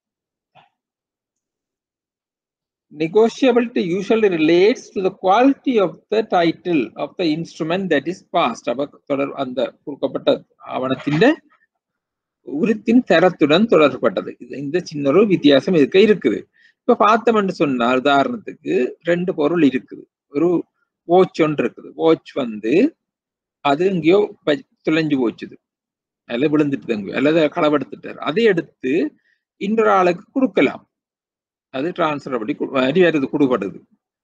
S1: negotiability usually relates to the quality of the title of the instrument that is passed அப்ப தொடர் அந்த கொடுக்கப்பட்ட ஆவணத்தின் உரித்தின் தரத்துடன் தொடர்பட்டது இது இந்த சின்ன ஒரு வித்தியாசம் இதுக்கு இருக்குது இப்ப பார்த்தோம்னு சொன்னா உதாரணத்துக்கு ரெண்டு பொருள் இருக்குது ஒரு வாட்ச் ஒன்று இருக்குது வாட்ச் வந்து அது எங்கேயோ துளைஞ்சு போச்சுது அதில் விழுந்துட்டு தங்கு அல்லது களவெடுத்துட்டார் அதை எடுத்து இன்னொரு ஆளுக்கு கொடுக்கலாம் அது டிரான்ஸ்ஃபர் அப்படி வருது கொடுப்படுது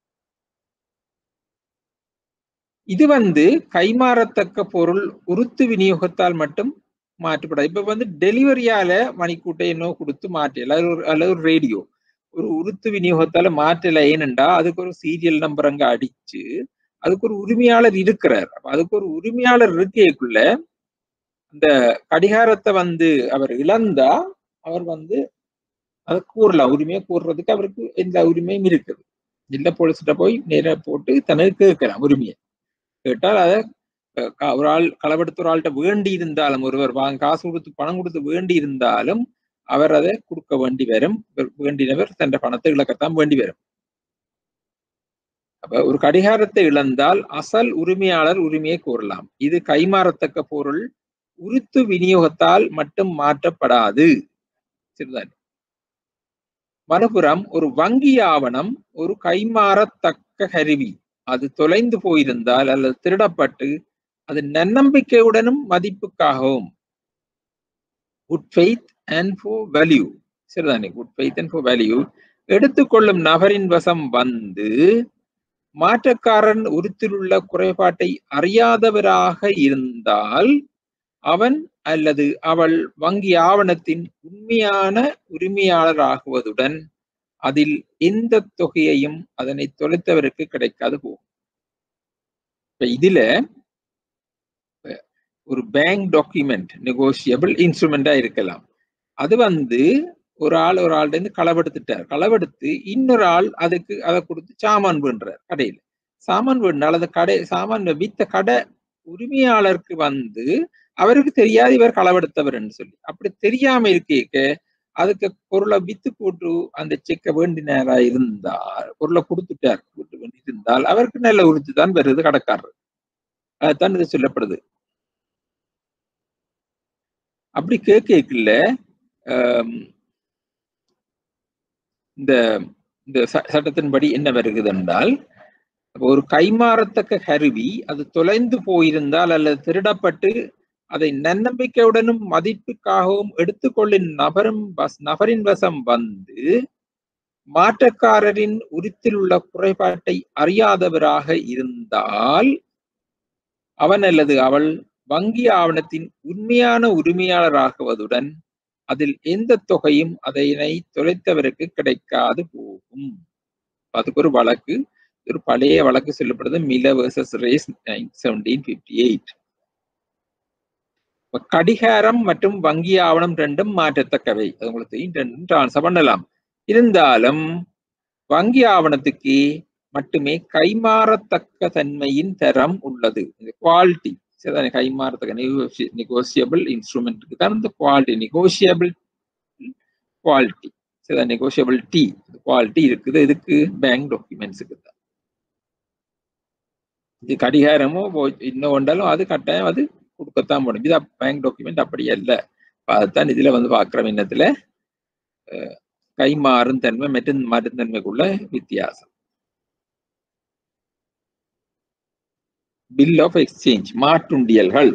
S1: இது வந்து கைமாறத்தக்க பொருள் உருத்து விநியோகத்தால் மட்டும் மாற்றப்படாது இப்ப வந்து டெலிவரியால மணிக்கூட்டை என்ன கொடுத்து மாற்றி அல்லது ஒரு அல்லது ஒரு ரேடியோ ஒரு உருத்து விநியோகத்தால மாற்றல ஏனென்றா அதுக்கு ஒரு சீரியல் நம்பர் அங்க அடிச்சு அதுக்கு ஒரு உரிமையாளர் இருக்கிறார் அப்ப அதுக்கு ஒரு உரிமையாளர் இருக்கைக்குள்ள அந்த கடிகாரத்தை வந்து அவர் இழந்தா அவர் வந்து அதை கூறலாம் உரிமையை கூறுறதுக்கு அவருக்கு எந்த உரிமையும் இருக்குது இல்ல போலீஸ்கிட்ட போய் நேர போட்டு தனக்கு கேட்கலாம் உரிமையை கேட்டால் அதை ஒரு ஆள் களவெடுத்த ஒரு ஆள்கிட்ட வேண்டி இருந்தாலும் ஒருவர் வாங்க காசு கொடுத்து பணம் கொடுத்து வேண்டி இருந்தாலும் அவர் அதை கொடுக்க வேண்டி வரும் வேண்டினவர் தன் பணத்தை இழக்கத்தான் வேண்டி வரும் அப்ப ஒரு கடிகாரத்தை இழந்தால் அசல் உரிமையாளர் உரிமையை கூறலாம் இது கைமாறத்தக்க பொருள் உருத்து விநியோகத்தால் மட்டும் மாற்றப்படாது சரிதானே மறுபுறம் ஒரு வங்கி ஆவணம் ஒரு கைமாறத்தக்க கருவி அது தொலைந்து போயிருந்தால் அல்லது திருடப்பட்டு அது நன்னம்பிக்கையுடனும் மதிப்புக்காகவும் good faith and for value சரிதானே good faith and for value எடுத்துக்கொள்ளும் நபரின் வசம் வந்து மாற்றக்காரன் உருத்திலுள்ள குறைபாட்டை அறியாதவராக இருந்தால் அவன் அல்லது அவள் வங்கி ஆவணத்தின் உண்மையான உரிமையாளர் ஆகுவதுடன் அதில் எந்த தொகையையும் அதனை தொலைத்தவருக்கு கிடைக்காது போகும் இப்ப இதுல ஒரு பேங்க் டாக்குமெண்ட் நெகோசியபிள் இன்ஸ்ட்ருமெண்டா இருக்கலாம் அது வந்து ஒரு ஆள் ஒரு ஆள்கிட்ட இருந்து களவெடுத்துட்டார் களவெடுத்து இன்னொரு ஆள் அதுக்கு அதை கொடுத்து சாமான் வேண்டுறார் கடையில் சாமான் வேண்டால் அந்த கடை சாமான் வித்த கடை உரிமையாளருக்கு வந்து அவருக்கு தெரியாது இவர் களவெடுத்தவர்ன்னு சொல்லி அப்படி தெரியாம இருக்க அதுக்கு பொருளை வித்து போட்டு அந்த செக்கை வேண்டினாரா இருந்தால் பொருளை கொடுத்துட்டார் கொடுத்து வேண்டி இருந்தால் அவருக்கு நல்ல உறுதி தான் வருது கடைக்காரர் அதுதான் இது சொல்லப்படுது அப்படி கேட்கல இந்த இந்த சட்டத்தின்படி என்ன வருகிறது என்றால் ஒரு கைமாறத்தக்க கருவி அது தொலைந்து போயிருந்தால் அல்லது திருடப்பட்டு அதை நன்னம்பிக்கையுடனும் மதிப்புக்காகவும் எடுத்துக்கொள்ளும் நபரும் வஸ் நபரின் வசம் வந்து மாற்றக்காரரின் உரித்தில் உள்ள குறைபாட்டை அறியாதவராக இருந்தால் அவன் அல்லது அவள் வங்கி ஆவணத்தின் உண்மையான உரிமையாளராகுவதுடன் அதில் எந்த தொகையும் அதனை தொலைத்தவருக்கு கிடைக்காது போகும் அதுக்கு ஒரு வழக்கு ஒரு பழைய வழக்கு சொல்லப்படுது Miller versus Race seventeen fifty eight கடிகாரம் மற்றும் வங்கி ஆவணம் ரெண்டும் மாற்றத்தக்கவை அது உங்களுக்கு தெரியும் ரெண்டும் டிரான்ஸ்ஃபர் பண்ணலாம் இருந்தாலும் வங்கி ஆவணத்துக்கு மட்டுமே கைமாறத்தக்க தன்மையின் தரம் உள்ளது இந்த குவாலிட்டி சரிதானே கைமாறத்தக்க நெகோசியபிள் இன்ஸ்ட்ருமெண்ட்டுக்கு தான் இந்த குவாலிட்டி நெகோசியபிள் குவாலிட்டி சரிதான் நெகோசியபிள் டி குவாலிட்டி இருக்குது இதுக்கு பேங்க் டாக்குமெண்ட்ஸுக்கு தான் இது கடிகாரமோ இன்னும் ஒன்றாலும் அது கட்டாயம் அது கொடுக்கத்தான் போடும் இது பேங்க் டாக்குமெண்ட் அப்படி அல்ல அதுதான் இதுல வந்து பார்க்குற எண்ணத்துல கை மாறும் தன்மை மற்றும் மருந்தன்மைக்குள்ள வித்தியாசம் பில் ஆஃப் எக்ஸ்சேஞ்ச் மாற்றுண்டியல்கள்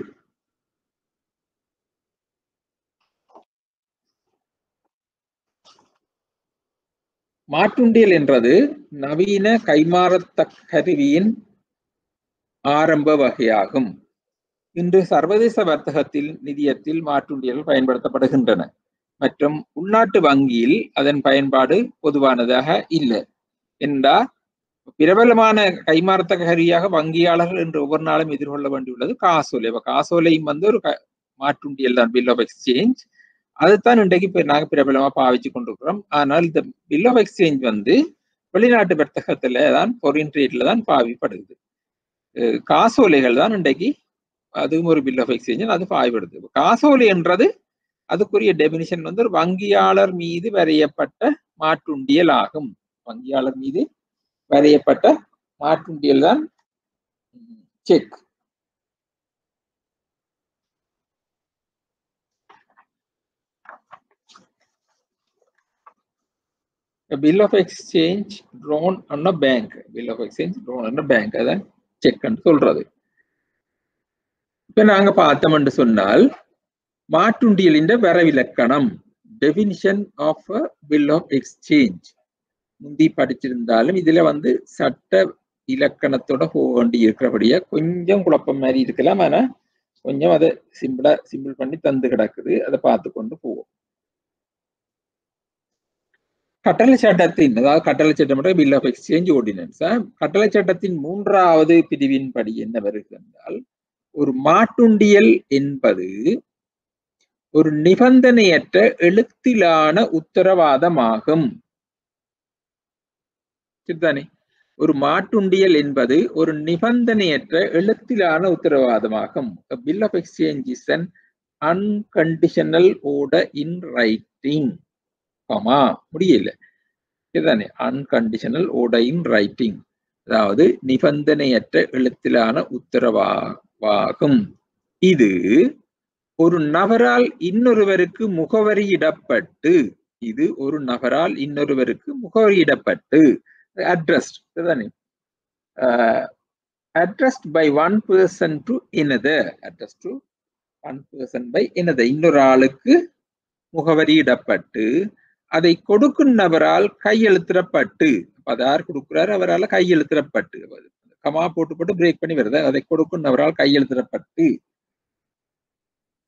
S1: மாற்றுண்டியல் என்றது நவீன கைமாறத்தக்க கருவியின் ஆரம்ப வகையாகும் இன்று சர்வதேச வர்த்தகத்தில் நிதியத்தில் மாற்றுண்டியல் பயன்படுத்தப்படுகின்றன மற்றும் உள்நாட்டு வங்கியில் அதன் பயன்பாடு பொதுவானதாக இல்லை என்றா பிரபலமான கைமாறத்தக்க கருவியாக வங்கியாளர்கள் என்று ஒவ்வொரு நாளும் எதிர்கொள்ள வேண்டியுள்ளது காசோலை இப்ப காசோலையும் வந்து ஒரு மாற்றுண்டியல் தான் பில் ஆஃப் எக்ஸ்சேஞ்ச் அதுதான் இன்றைக்கு இப்போ நாங்கள் பிரபலமா பாவிச்சு கொண்டிருக்கிறோம் ஆனால் இந்த பில் ஆஃப் எக்ஸ்சேஞ்ச் வந்து வெளிநாட்டு வர்த்தகத்துல தான் ஃபாரின் ட்ரேட்ல தான் பாவிப்படுது காசோலைகள் தான் இன்றைக்கு அதுவும் ஒரு பில் ஆஃப் எக்ஸ்சேஞ்ச் அது பாய்படுது காசோலை என்றது அதுக்குரிய டெபினிஷன் வந்து ஒரு வங்கியாளர் மீது வரையப்பட்ட மாற்றுண்டியல் ஆகும் வங்கியாளர் மீது வரையப்பட்ட மாற்றுண்டியல் தான் cheque A bill of exchange drawn on a bank. Bill of exchange drawn on a bank. அதான் செக்ன்னு சொல்றது இப்ப நாங்க பார்த்தோம்னு சொன்னால் மாற்றுண்டியலின் வரவிலக்கணம் definition of a bill of exchange முந்தி படிச்சிருந்தாலும் இதுல வந்து சட்ட இலக்கணத்தோட போக வேண்டி இருக்கிறபடியா கொஞ்சம் குழப்பம் மாதிரி இருக்கலாம் ஆனா கொஞ்சம் அதை சிம்பிளா சிம்பிள் பண்ணி தந்து கிடக்குது அதை பார்த்து கொண்டு போவோம் கட்டளை சட்டத்தின் அதாவது கட்டளை சட்டம் பில் ஆஃப் எக்ஸ்சேஞ்ச் ஆர்டினன்ஸ் கட்டளை சட்டத்தின் மூன்றாவது பிரிவின் படி என்ன வருகின்றால் ஒரு மாட்டுண்டியல் என்பது ஒரு நிபந்தனையற்ற எழுத்திலான உத்தரவாதமாகும் சரிதானே ஒரு மாட்டுண்டியல் என்பது ஒரு நிபந்தனையற்ற எழுத்திலான உத்தரவாதமாகும் bill of exchange is an unconditional order in writing ஆமா முடியல இதுதானே அன்கண்டிஷனல் ஓர்டர் இன் ரைட்டிங் அதாவது நிபந்தனையற்ற எழுத்திலான உத்தரவாகும் இது ஒரு நபரால் இன்னொருவருக்கு முகவரியிடப்பட்டு இது ஒரு நபரால் இன்னொருவருக்கு முகவரியிடப்பட்டு அட்ரஸ்ட் தானே addressed by one person to another address to one person by another இன்னொரு ஆளுக்கு முகவரியிடப்பட்டு அதை கொடுக்கும் நபரால் கையெழுத்திடப்பட்டு அதை யார் கொடுக்குறாரு அவரால் கையெழுத்திடப்பட்டு கமா போட்டு போட்டு பிரேக் பண்ணி வருது அதை கொடுக்கும் நபரால் கையெழுத்திடப்பட்டு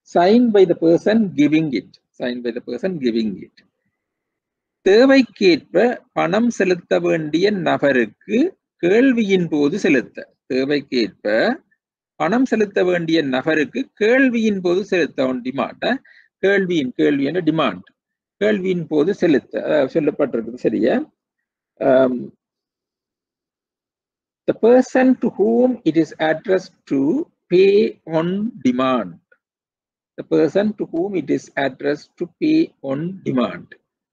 S1: signed by the person giving it signed by the person giving it தேவைக்கேற்ப பணம் செலுத்த வேண்டிய நபருக்கு கேள்வியின் போது செலுத்த தேவைக்கேற்ப பணம் செலுத்த வேண்டிய நபருக்கு கேள்வியின் போது செலுத்த டிமாண்ட கேள்வியின் கேள்வி என்ற டிமாண்ட் கேள்வியின் போது செலுத்த அதாவது சொல்லப்பட்டிருக்குது சரியா um, the person to whom it is addressed to pay on demand the person to whom it is addressed to pay on demand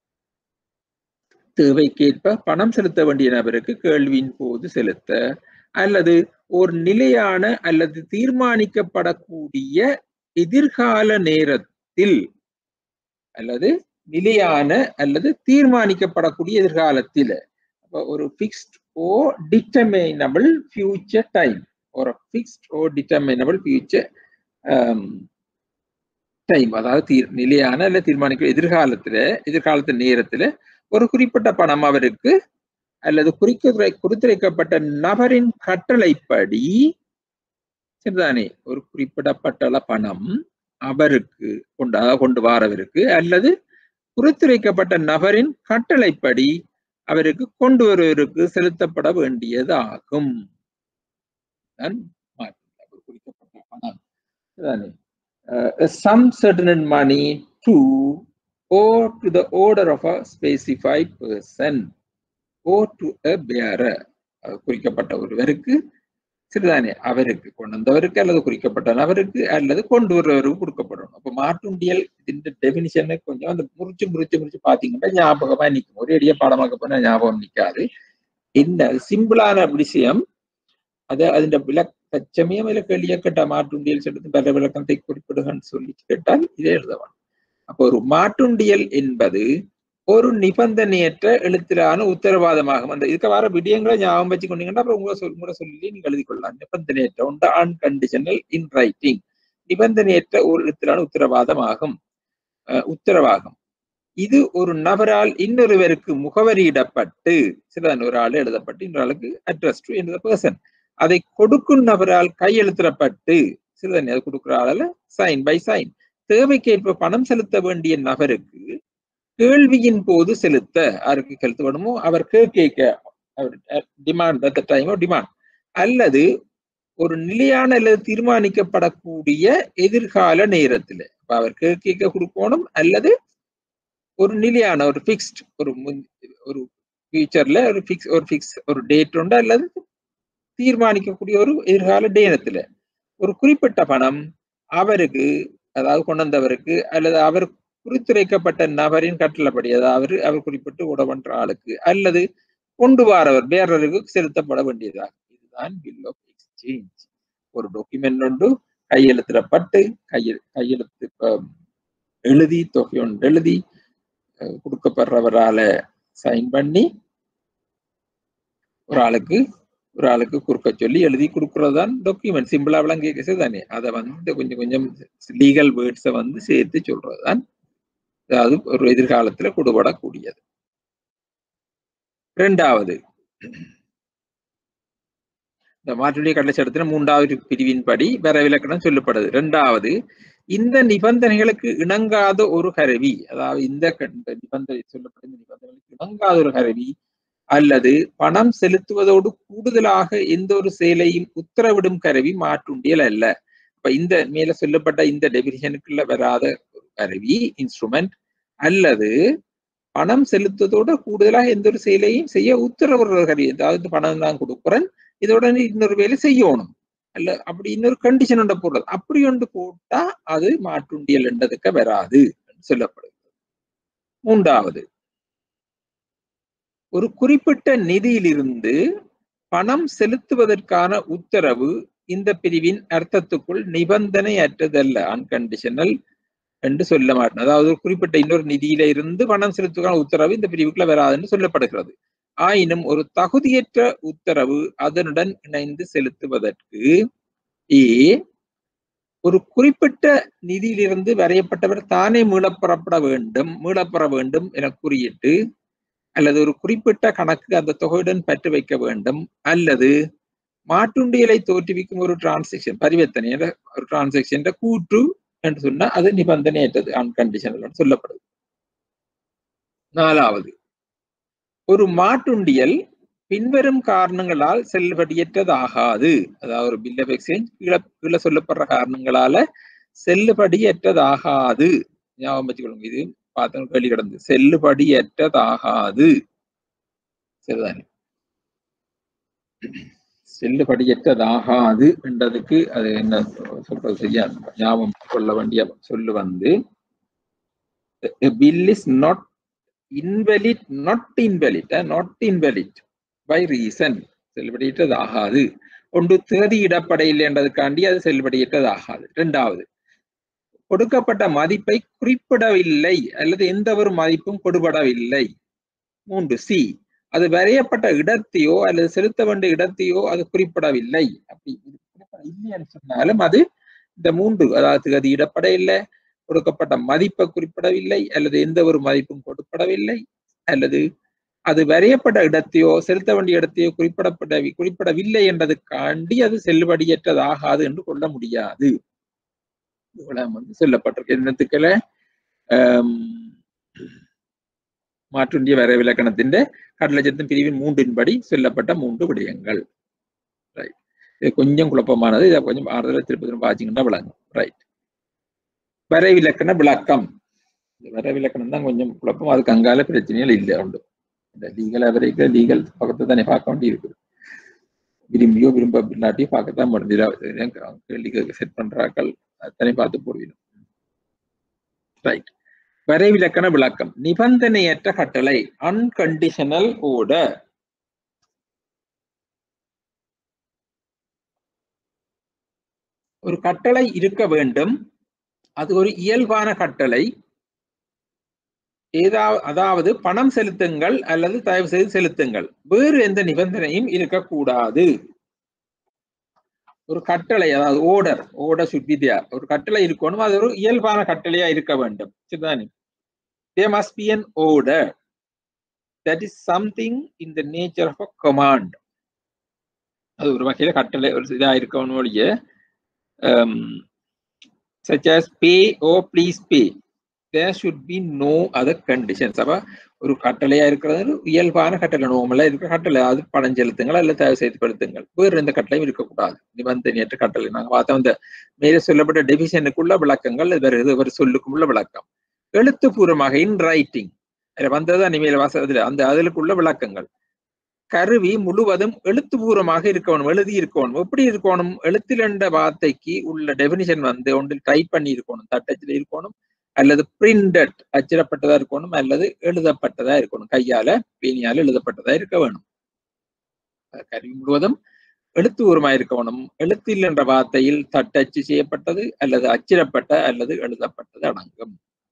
S1: தேவைக்கேற்ப பணம் செலுத்த வேண்டிய நபருக்கு கேள்வியின் போது செலுத்த அல்லது ஒரு நிலையான அல்லது தீர்மானிக்கப்படக்கூடிய எதிர்கால நேரத்தில் அல்லது நிலையான அல்லது தீர்மானிக்கப்படக்கூடிய எதிர்காலத்தில் அப்ப ஒரு fixed or determinable future time ஒரு fixed or determinable future time அதாவது தீர் நிலையான அல்ல தீர்மானிக்க எதிர்காலத்துல எதிர்காலத்து நேரத்துல ஒரு குறிப்பிட்ட பணம் அவருக்கு அல்லது குறிக்க குறித்துரைக்கப்பட்ட நபரின் கட்டளைப்படி சரிதானே ஒரு குறிப்பிடப்பட்ட பணம் அவருக்கு கொண்டு கொண்டு வாரவருக்கு அல்லது குறித்துரைக்கப்பட்ட நபரின் கட்டளைப்படி அவருக்கு கொண்டு வருவதற்கு செலுத்தப்பட வேண்டியதாகும் குறிக்கப்பட்ட பணம் சரிதானே some certain money to or to the order of a specified person or to a bearer குறிக்கப்பட்ட ஒருவருக்கு சிறுதானே அவருக்கு கொண்டு வந்தவருக்கு அல்லது குறிக்கப்பட்ட நபருக்கு அல்லது கொண்டு வருவருக்கு கொடுக்கப்படணும் அப்ப மாற்றுண்டியல் இந்த டெபினிஷனை கொஞ்சம் அந்த முறிச்சு முறிச்சு முறிச்சு பாத்தீங்கன்னா ஞாபகமா நிற்கும் ஒரே அடியா பாடமாக்க போனா ஞாபகம் நிற்காது என்ன சிம்பிளான விஷயம் அது അതിന്റെ விளக் தச்சமயம் அதில் கேள்வியக்கட்ட மாற்றுண்டியல் செலுத்தும் பல விளக்கத்தை குறிப்பிடுகன்னு சொல்லி கேட்டால் இதே எழுதலாம் அப்போ ஒரு மாற்றுண்டியல் என்பது ஒரு நிபந்தனையற்ற எழுத்திலான உத்தரவாதமாகும் அந்த இதுக்கு வர விடயங்களை ஞாபகம் வச்சு கொண்டீங்கன்னா அப்புறம் உங்களை சொல் முறை சொல்லி நீங்க எழுதி கொள்ளலாம் நிபந்தனையற்ற ஒன்று அன்கண்டிஷனல் இன் ரைட்டிங் நிபந்தனையற்ற ஒரு எழுத்திலான உத்தரவாதமாகும் உத்தரவாகும் இது ஒரு நபரால் இன்னொருவருக்கு முகவரியிடப்பட்டு சிலதான் ஒரு ஆள் எழுதப்பட்டு இன்னொரு அட்ரஸ் டு என்ற பர்சன் அதை கொடுக்கும் நபரால் கையெழுத்திடப்பட்டு சிலதனை அது கொடுக்குற ஆளால சைன் பை சைன் தேவைக்கேற்ப பணம் செலுத்த வேண்டிய நபருக்கு கேள்வியின் போது செலுத்த யாருக்கு செலுத்த வேணுமோ அவர் கேட்க அவர் டிமாண்ட் அட் டைம் டிமாண்ட் அல்லது ஒரு நிலையான அல்லது தீர்மானிக்கப்படக்கூடிய எதிர்கால நேரத்துல அவர் கேட்க கொடுக்கணும் அல்லது ஒரு நிலையான ஒரு ஃபிக்ஸ்ட் ஒரு ஒரு ஃபியூச்சர்ல ஒரு ஃபிக்ஸ் ஒரு ஃபிக்ஸ் ஒரு டேட் உண்டு அல்லது தீர்மானிக்கக்கூடிய ஒரு எதிர்கால நேரத்துல ஒரு குறிப்பிட்ட பணம் அவருக்கு அதாவது கொண்டு வந்தவருக்கு அல்லது அவர் குறித்துரைக்கப்பட்ட நபரின் கட்டளைப்படி அதாவது அவர் குறிப்பிட்டு உடவன்ற ஆளுக்கு அல்லது கொண்டு வாரவர் வேறொருக்கு செலுத்தப்பட வேண்டியதாகும் இதுதான் பில் ஆஃப் எக்ஸ்சேஞ்ச் ஒரு டாக்குமெண்ட் ஒன்று கையெழுத்திடப்பட்டு கையெழு கையெழுத்து எழுதி தொகை ஒன்று எழுதி கொடுக்கப்படுறவரால சைன் பண்ணி ஒரு ஆளுக்கு ஒரு ஆளுக்கு குறுக்க சொல்லி எழுதி கொடுக்கறதுதான் டாக்குமெண்ட் சிம்பிளா விளங்க தானே அதை வந்து கொஞ்சம் கொஞ்சம் லீகல் வேர்ட்ஸை வந்து சேர்த்து சொல்றதுதான் அதாவது ஒரு எதிர்காலத்துல கொடுபடக்கூடியது ரெண்டாவது இந்த மாற்றுடைய கடலை சட்டத்தின மூன்றாவது பிரிவின்படி வரவிலக்கணம் சொல்லப்படுது ரெண்டாவது இந்த நிபந்தனைகளுக்கு இணங்காத ஒரு கருவி அதாவது இந்த நிபந்தனை சொல்லப்பட்ட நிபந்தனைகளுக்கு இணங்காத ஒரு கருவி அல்லது பணம் செலுத்துவதோடு கூடுதலாக எந்த ஒரு செயலையும் உத்தரவிடும் கருவி மாற்றுண்டியல் அல்ல இப்ப இந்த மேல சொல்லப்பட்ட இந்த டெபினிஷனுக்குள்ள வராத ஒரு கருவி இன்ஸ்ட்ருமெண்ட் அல்லது பணம் செலுத்துவதோட கூடுதலாக எந்த ஒரு செயலையும் செய்ய உத்தரவிடுற கருவி அதாவது பணம் தான் கொடுக்குறேன் இதோட இன்னொரு வேலை செய்யணும் அல்ல அப்படி இன்னொரு கண்டிஷன் ஒன்று போடுறது அப்படி ஒன்று போட்டா அது மாற்றுண்டியல் என்றதுக்கு வராது சொல்லப்படுகிறது மூன்றாவது ஒரு குறிப்பிட்ட நிதியிலிருந்து பணம் செலுத்துவதற்கான உத்தரவு இந்த பிரிவின் அர்த்தத்துக்குள் நிபந்தனை அற்றதல்ல அன்கண்டிஷனல் என்று சொல்ல மாட்டேன் அதாவது ஒரு குறிப்பிட்ட இன்னொரு நிதியில இருந்து பணம் செலுத்துவதற்கான உத்தரவு இந்த பிரிவுக்குள்ள வராதுன்னு சொல்லப்படுகிறது ஆயினும் ஒரு தகுதியற்ற உத்தரவு அதனுடன் இணைந்து செலுத்துவதற்கு ஏ ஒரு குறிப்பிட்ட நிதியிலிருந்து வரையப்பட்டவர் தானே மீளப்பெறப்பட வேண்டும் மீளப்பெற வேண்டும் என குறியிட்டு அல்லது ஒரு குறிப்பிட்ட கணக்கு அந்த தொகையுடன் பற்று வைக்க வேண்டும் அல்லது மாற்றுண்டியலை தோற்றுவிக்கும் ஒரு டிரான்சாக்ஷன் பரிவர்த்தனை ஒரு டிரான்சாக்ஷன் கூற்று என்று சொன்னா அது நிபந்தனையற்றது அன்கண்டிஷனல் சொல்லப்படுது நாலாவது ஒரு மாற்றுண்டியல் பின்வரும் காரணங்களால் செல்லுபடியற்றதாகாது அதாவது ஒரு பில் ஆஃப் எக்ஸ்சேஞ்ச் கீழே கீழே சொல்லப்படுற காரணங்களால செல்லுபடியற்றதாகாது ஞாபகம் வச்சுக்கொள்ளுங்க இது பார்த்தவங்க கேள்வி கிடந்து செல்லுபடியற்றதாகாது சரிதானே செல்லுபடியற்றதாகாது என்றதுக்கு அது என்ன சொல்றது சரியா ஞாபகம் கொள்ள வேண்டிய சொல்லு வந்து bill is not invalid not invalid not invalid by reason செல்லுபடியற்றதாகாது ஒன்று தேதியிடப்படையில்லை என்றதுக்காண்டி அது செல்லுபடியற்றதாகாது இரண்டாவது கொடுக்கப்பட்ட மதிப்பை குறிப்பிடவில்லை அல்லது எந்த ஒரு மதிப்பும் கொடுபடவில்லை மூன்று சி அது வரையப்பட்ட இடத்தையோ அல்லது செலுத்த வேண்டிய இடத்தையோ அது குறிப்பிடவில்லை அப்படி இல்லைன்னு சொன்னாலும் அது இந்த மூன்று அதாவது அது இடப்பட இல்லை கொடுக்கப்பட்ட மதிப்பை குறிப்பிடவில்லை அல்லது எந்த ஒரு மதிப்பும் கொடுப்படவில்லை அல்லது அது வரையப்பட்ட இடத்தையோ செலுத்த வேண்டிய இடத்தையோ குறிப்பிடப்பட குறிப்பிடவில்லை என்றதுக்காண்டி அது செல்லுபடியற்றதாகாது என்று கொள்ள முடியாது இவ்வளவு வந்து சொல்லப்பட்டிருக்கு என்னத்துக்களை மாற்றுண்டிய வரைவிலக்கணத்தின் கடலச்சத்தின் பிரிவின் மூன்றின்படி சொல்லப்பட்ட மூன்று விடயங்கள் ரைட் இது கொஞ்சம் குழப்பமானது இதை கொஞ்சம் ஆறுதல திருப்பி திரும்ப ஆச்சுங்கன்னா விளங்கும் ரைட் வரைவிலக்கண விளக்கம் வரைவிலக்கணம் தான் கொஞ்சம் குழப்பம் அதுக்கு அங்கால பிரச்சனைகள் இல்லை உண்டு இந்த லீகல் அவரைக்கு லீகல் பக்கத்தை தானே பார்க்க வேண்டி இருக்குது விரும்பியோ விரும்ப இல்லாட்டியோ பார்க்கத்தான் முடிஞ்சு கேள்வி செட் பண்றாக்கள் அத்தனை பார்த்து போடுவீங்க ரைட் வரைவிலக்கண விளக்கம் நிபந்தனையற்ற கட்டளை அன்கண்டிஷனல் ஓர்டர் ஒரு கட்டளை இருக்க வேண்டும் அது ஒரு இயல்பான கட்டளை ஏதாவது அதாவது பணம் செலுத்துங்கள் அல்லது தயவு செய்து செலுத்துங்கள் வேறு எந்த நிபந்தனையும் இருக்கக்கூடாது ஒரு கட்டளை அதாவது ஓர்டர் ஓர்டர் சுட் ஒரு கட்டளை இருக்கணும் அது ஒரு இயல்பான கட்டளையா இருக்க வேண்டும் சரிதானே there must be an order that is something in the nature of a command அது ஒரு வகையில கட்டளை ஒரு இதா இருக்கணும் ஒழிய such as pay or please pay there should be no other conditions அப்ப ஒரு கட்டளையா இருக்கிறது இயல்பான கட்டளை நோமலா இருக்கிற கட்டளை அது பணம் செலுத்துங்கள் அல்லது தயவு செய்து படுத்துங்கள் வேறு எந்த கட்டளையும் இருக்கக்கூடாது நிபந்தனையற்ற கட்டளை நாங்க பார்த்தோம் இந்த மேலே சொல்லப்பட்ட டெபிஷனுக்குள்ள விளக்கங்கள் வேறு இது ஒரு சொல்லுக்கும் உள்ள விளக்கம் எழுத்துப்பூர்வமாக இன் ரைட்டிங் அதுல வந்தது அனிமேல வாசகத்துல அந்த அதுக்குள்ள விளக்கங்கள் கருவி முழுவதும் எழுத்துப்பூர்வமாக இருக்கணும் எழுதி இருக்கணும் எப்படி இருக்கணும் எழுத்தில் என்ற வார்த்தைக்கு உள்ள டெபினிஷன் வந்து ஒன்றில் டைப் பண்ணி இருக்கணும் தட்டச்சில் இருக்கணும் அல்லது பிரிண்டட் அச்சிடப்பட்டதா இருக்கணும் அல்லது எழுதப்பட்டதா இருக்கணும் கையால பேனியால எழுதப்பட்டதா இருக்க வேணும் கருவி முழுவதும் எழுத்துப்பூர்வமா இருக்க வேணும் எழுத்தில் என்ற வார்த்தையில் தட்டச்சு செய்யப்பட்டது அல்லது அச்சிடப்பட்ட அல்லது எழுதப்பட்டது அடங்கும்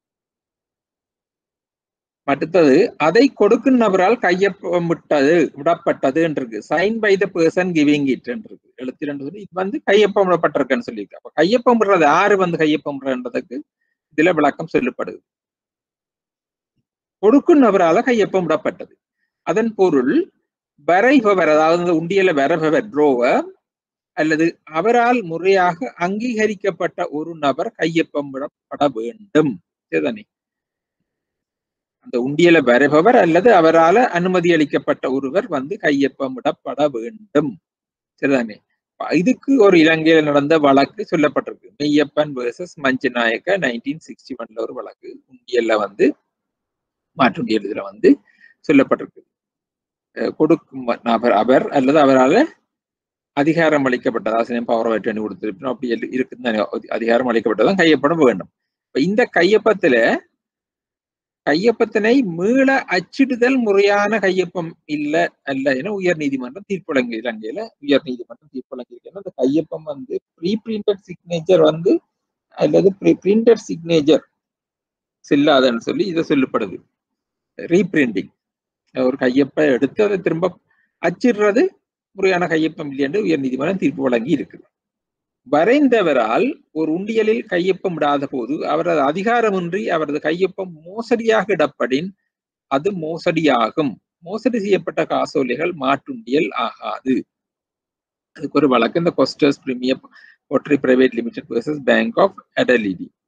S1: அடுத்தது அதை கொடுக்கும் நபரால் கையொப்பம் விட்டது விடப்பட்டது இருக்கு sign by the person giving it இருக்கு எழுத்து சொல்லி இது வந்து கையொப்பம் விடப்பட்டிருக்குன்னு சொல்லியிருக்கு அப்ப கையொப்பம் விடுறது யாரு வந்து கையொப்பம் விடுறதுக்கு இதுல விளக்கம் சொல்லப்படுது கொடுக்கும் நபரால கையொப்பம் விடப்பட்டது அதன் பொருள் வரைபவர் அதாவது உண்டியல வரபவர் ட்ரோவர் அல்லது அவரால் முறையாக அங்கீகரிக்கப்பட்ட ஒரு நபர் கையொப்பம் விடப்பட வேண்டும் சரிதானே அந்த உண்டியல வரைபவர் அல்லது அவரால் அனுமதி அளிக்கப்பட்ட ஒருவர் வந்து கையொப்பமிடப்பட வேண்டும் சரிதானே இதுக்கு ஒரு இலங்கையில நடந்த வழக்கு சொல்லப்பட்டிருக்கு Meyyappan versus Manjanayakka nineteen sixty ஒன்ல ஒரு வழக்கு உண்டியல்ல வந்து மாற்றுண்டியல் இதுல வந்து சொல்லப்பட்டிருக்கு கொடுக்கும் நபர் அவர் அல்லது அவரால் அதிகாரம் அளிக்கப்பட்டது ஆசிரியம் பவர் வேட்டு கொடுத்திருப்போம் அப்படி இருக்குன்னு அதிகாரம் அளிக்கப்பட்டதான் கையொப்பட வேண்டும் இந்த கையொப்பத்துல கையொப்பத்தினை மீள அச்சிடுதல் முறையான கையொப்பம் இல்ல அல்ல என உயர் நீதிமன்றம் தீர்ப்பழங்க இலங்கையில உயர் நீதிமன்றம் தீர்ப்பழங்கியிருக்கேன் அந்த கையொப்பம் வந்து ப்ரீ பிரிண்டட் சிக்னேச்சர் வந்து அல்லது ப்ரீ பிரிண்டட் சிக்னேச்சர் செல்லாதன்னு சொல்லி இதை சொல்லப்படுது ரீபிரிண்டிங் ஒரு கையொப்ப எடுத்து அதை திரும்ப அச்சிடுறது முறையான கையொப்பம் இல்லை என்று உயர் நீதிமன்றம் தீர்ப்பு வழங்கி இருக்குது வரைந்தவரால் ஒரு உண்டியலில் கையொப்பம் விடாத போது அவரது அதிகாரமின்றி அவரது கையொப்பம் மோசடியாக இடப்படின் அது மோசடியாகும் மோசடி செய்யப்பட்ட காசோலைகள் மாற்றுண்டியல் ஆகாது அதுக்கு ஒரு வழக்கு இந்த கொஸ்டர்ஸ் பிரீமியம் ஒற்றை private limited versus bank of அடலிடி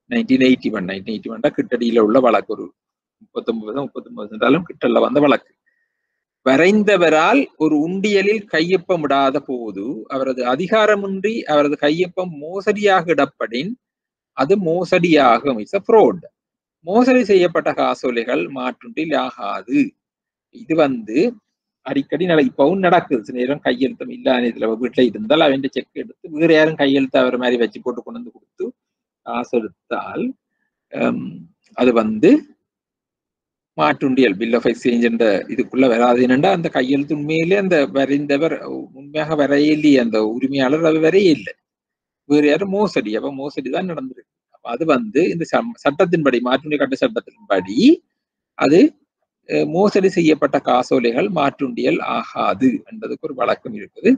S1: nineteen eighty one nineteen eighty one கிட்டடியில உள்ள வழக்கு ஒரு முப்பத்தொன்பது முப்பத்தொன்பது இருந்தாலும் கிட்டல வந்த வழக்கு வரைந்தவரால் ஒரு உண்டியலில் கையொப்பமிடாத போது அவரது அதிகாரமின்றி அவரது கையொப்பம் மோசடியாக இடப்படின் அது மோசடியாகும் இட்ஸ் ஃப்ரோட் மோசடி செய்யப்பட்ட காசோலைகள் மாற்றுண்டில் ஆகாது இது வந்து அடிக்கடி நட இப்பவும் நடக்குது சில நேரம் கையெழுத்தம் இல்லாத இதுல வீட்டுல இருந்தால் அவன் செக் எடுத்து வேற யாரும் கையெழுத்து அவர் மாதிரி வச்சு போட்டு கொண்டு வந்து கொடுத்து காசு எடுத்தால் அது வந்து மாற்றுண்டியல் பில் ஆஃப் எக்ஸ்சேஞ்ச் என்ற இதுக்குள்ள வராது என்னண்டா அந்த கையெழுத்து உண்மையிலே அந்த வரைந்தவர் உண்மையாக வரையில்லையே அந்த உரிமையாளர் அது வரையே இல்லை வேறு யாரும் மோசடி அப்ப மோசடி தான் நடந்திருக்கு அப்ப அது வந்து இந்த சட்டத்தின்படி மாற்றுண்டி கட்ட சட்டத்தின்படி அது மோசடி செய்யப்பட்ட காசோலைகள் மாற்றுண்டியல் ஆகாது என்பதுக்கு ஒரு வழக்கம் இருக்குது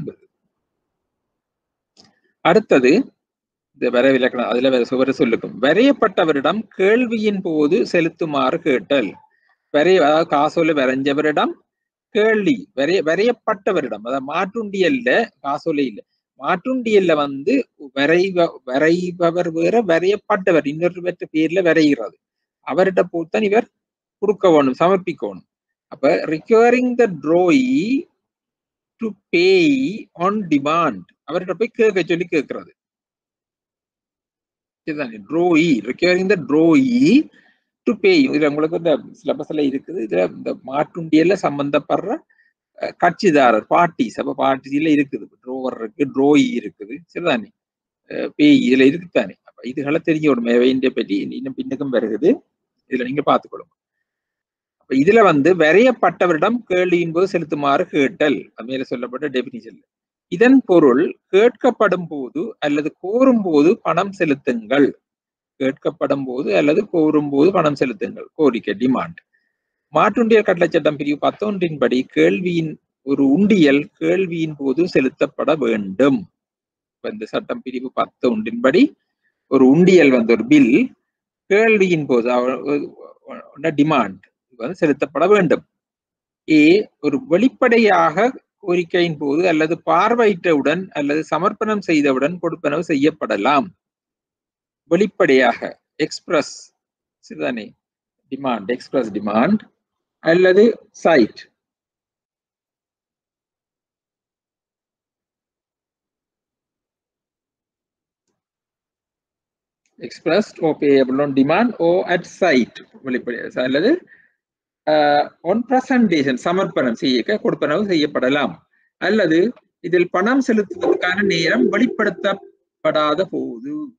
S1: அடுத்தது இந்த வரைவிலக்கணம் அதுல வேற சுவர சொல்லுக்கும் வரையப்பட்டவரிடம் கேள்வியின் போது செலுத்துமாறு கேட்டல் வரைய அதாவது காசோலை வரைஞ்சவரிடம் கேள்வி வரைய வரையப்பட்டவரிடம் அதாவது மாற்றுண்டியல்ல காசோலை இல்ல மாற்றுண்டியல்ல வந்து வரைவ வரைபவர் வேற வரையப்பட்டவர் இன்னொரு பெற்ற பேர்ல வரைகிறது அவர்கிட்ட போத்தான் இவர் கொடுக்க வேணும் சமர்ப்பிக்கணும் அப்ப requiring the drawee to pay on demand அவர்கிட்ட போய் கேட்க சொல்லி கேட்கறது இதுதானே ட்ரோயி ரிக்வயரிங் த ட்ரோயி டு பே இதுல உங்களுக்கு இந்த சிலபஸ்ல இருக்குது இதுல இந்த மாற்றுண்டியல்ல சம்பந்தப்படுற கட்சிதாரர் பார்ட்டிஸ் அப்ப பார்ட்டிஸ்ல இருக்குது ட்ரோவர் இருக்கு ட்ரோயி இருக்குது சரிதானே பேய் இதுல இருக்குதானே அப்ப இதுகளை தெரிஞ்ச ஒரு மேவையின் பற்றி இன்னும் பின்னுக்கும் வருகுது இதுல நீங்க பார்த்துக்கொள்ளுங்க அப்ப இதுல வந்து வரையப்பட்டவரிடம் கேள்வியின் போது செலுத்துமாறு கேட்டல் மேல சொல்லப்பட்ட டெபினிஷன்ல இதன் பொருள் கேட்கப்படும் போது அல்லது கோரும் போது பணம் செலுத்துங்கள் கேட்கப்படும் போது அல்லது கோரும் போது பணம் செலுத்துங்கள் கோரிக்கை டிமாண்ட் மாற்றுண்டியல் கட்டளை சட்டம் பிரிவு பத்தொன்றின் படி கேள்வியின் ஒரு உண்டியல் கேள்வியின் போது செலுத்தப்பட வேண்டும் இந்த சட்டம் பிரிவு பத்தொன்றின் படி ஒரு உண்டியல் வந்து ஒரு பில் கேள்வியின் போது டிமாண்ட் வந்து செலுத்தப்பட வேண்டும் ஏ ஒரு வெளிப்படையாக கோரிக்கையின் போது அல்லது பார்வையிட்டவுடன் அல்லது சமர்ப்பணம் செய்தவுடன் கொடுப்பனவு செய்யப்படலாம் வெளிப்படையாக எக்ஸ்பிரஸ் சரிதானே டிமாண்ட் எக்ஸ்பிரஸ் டிமாண்ட் அல்லது sight expressed or payable on demand or at sight வெளிப்படையாக அல்லது ஒன் பிரசன்டேஷன் சமர்ப்பணம் செய்ய கொடுப்பனவு செய்யப்படலாம் அல்லது இதில் பணம் செலுத்துவதற்கான நேரம் வெளிப்படுத்தப்படாத போது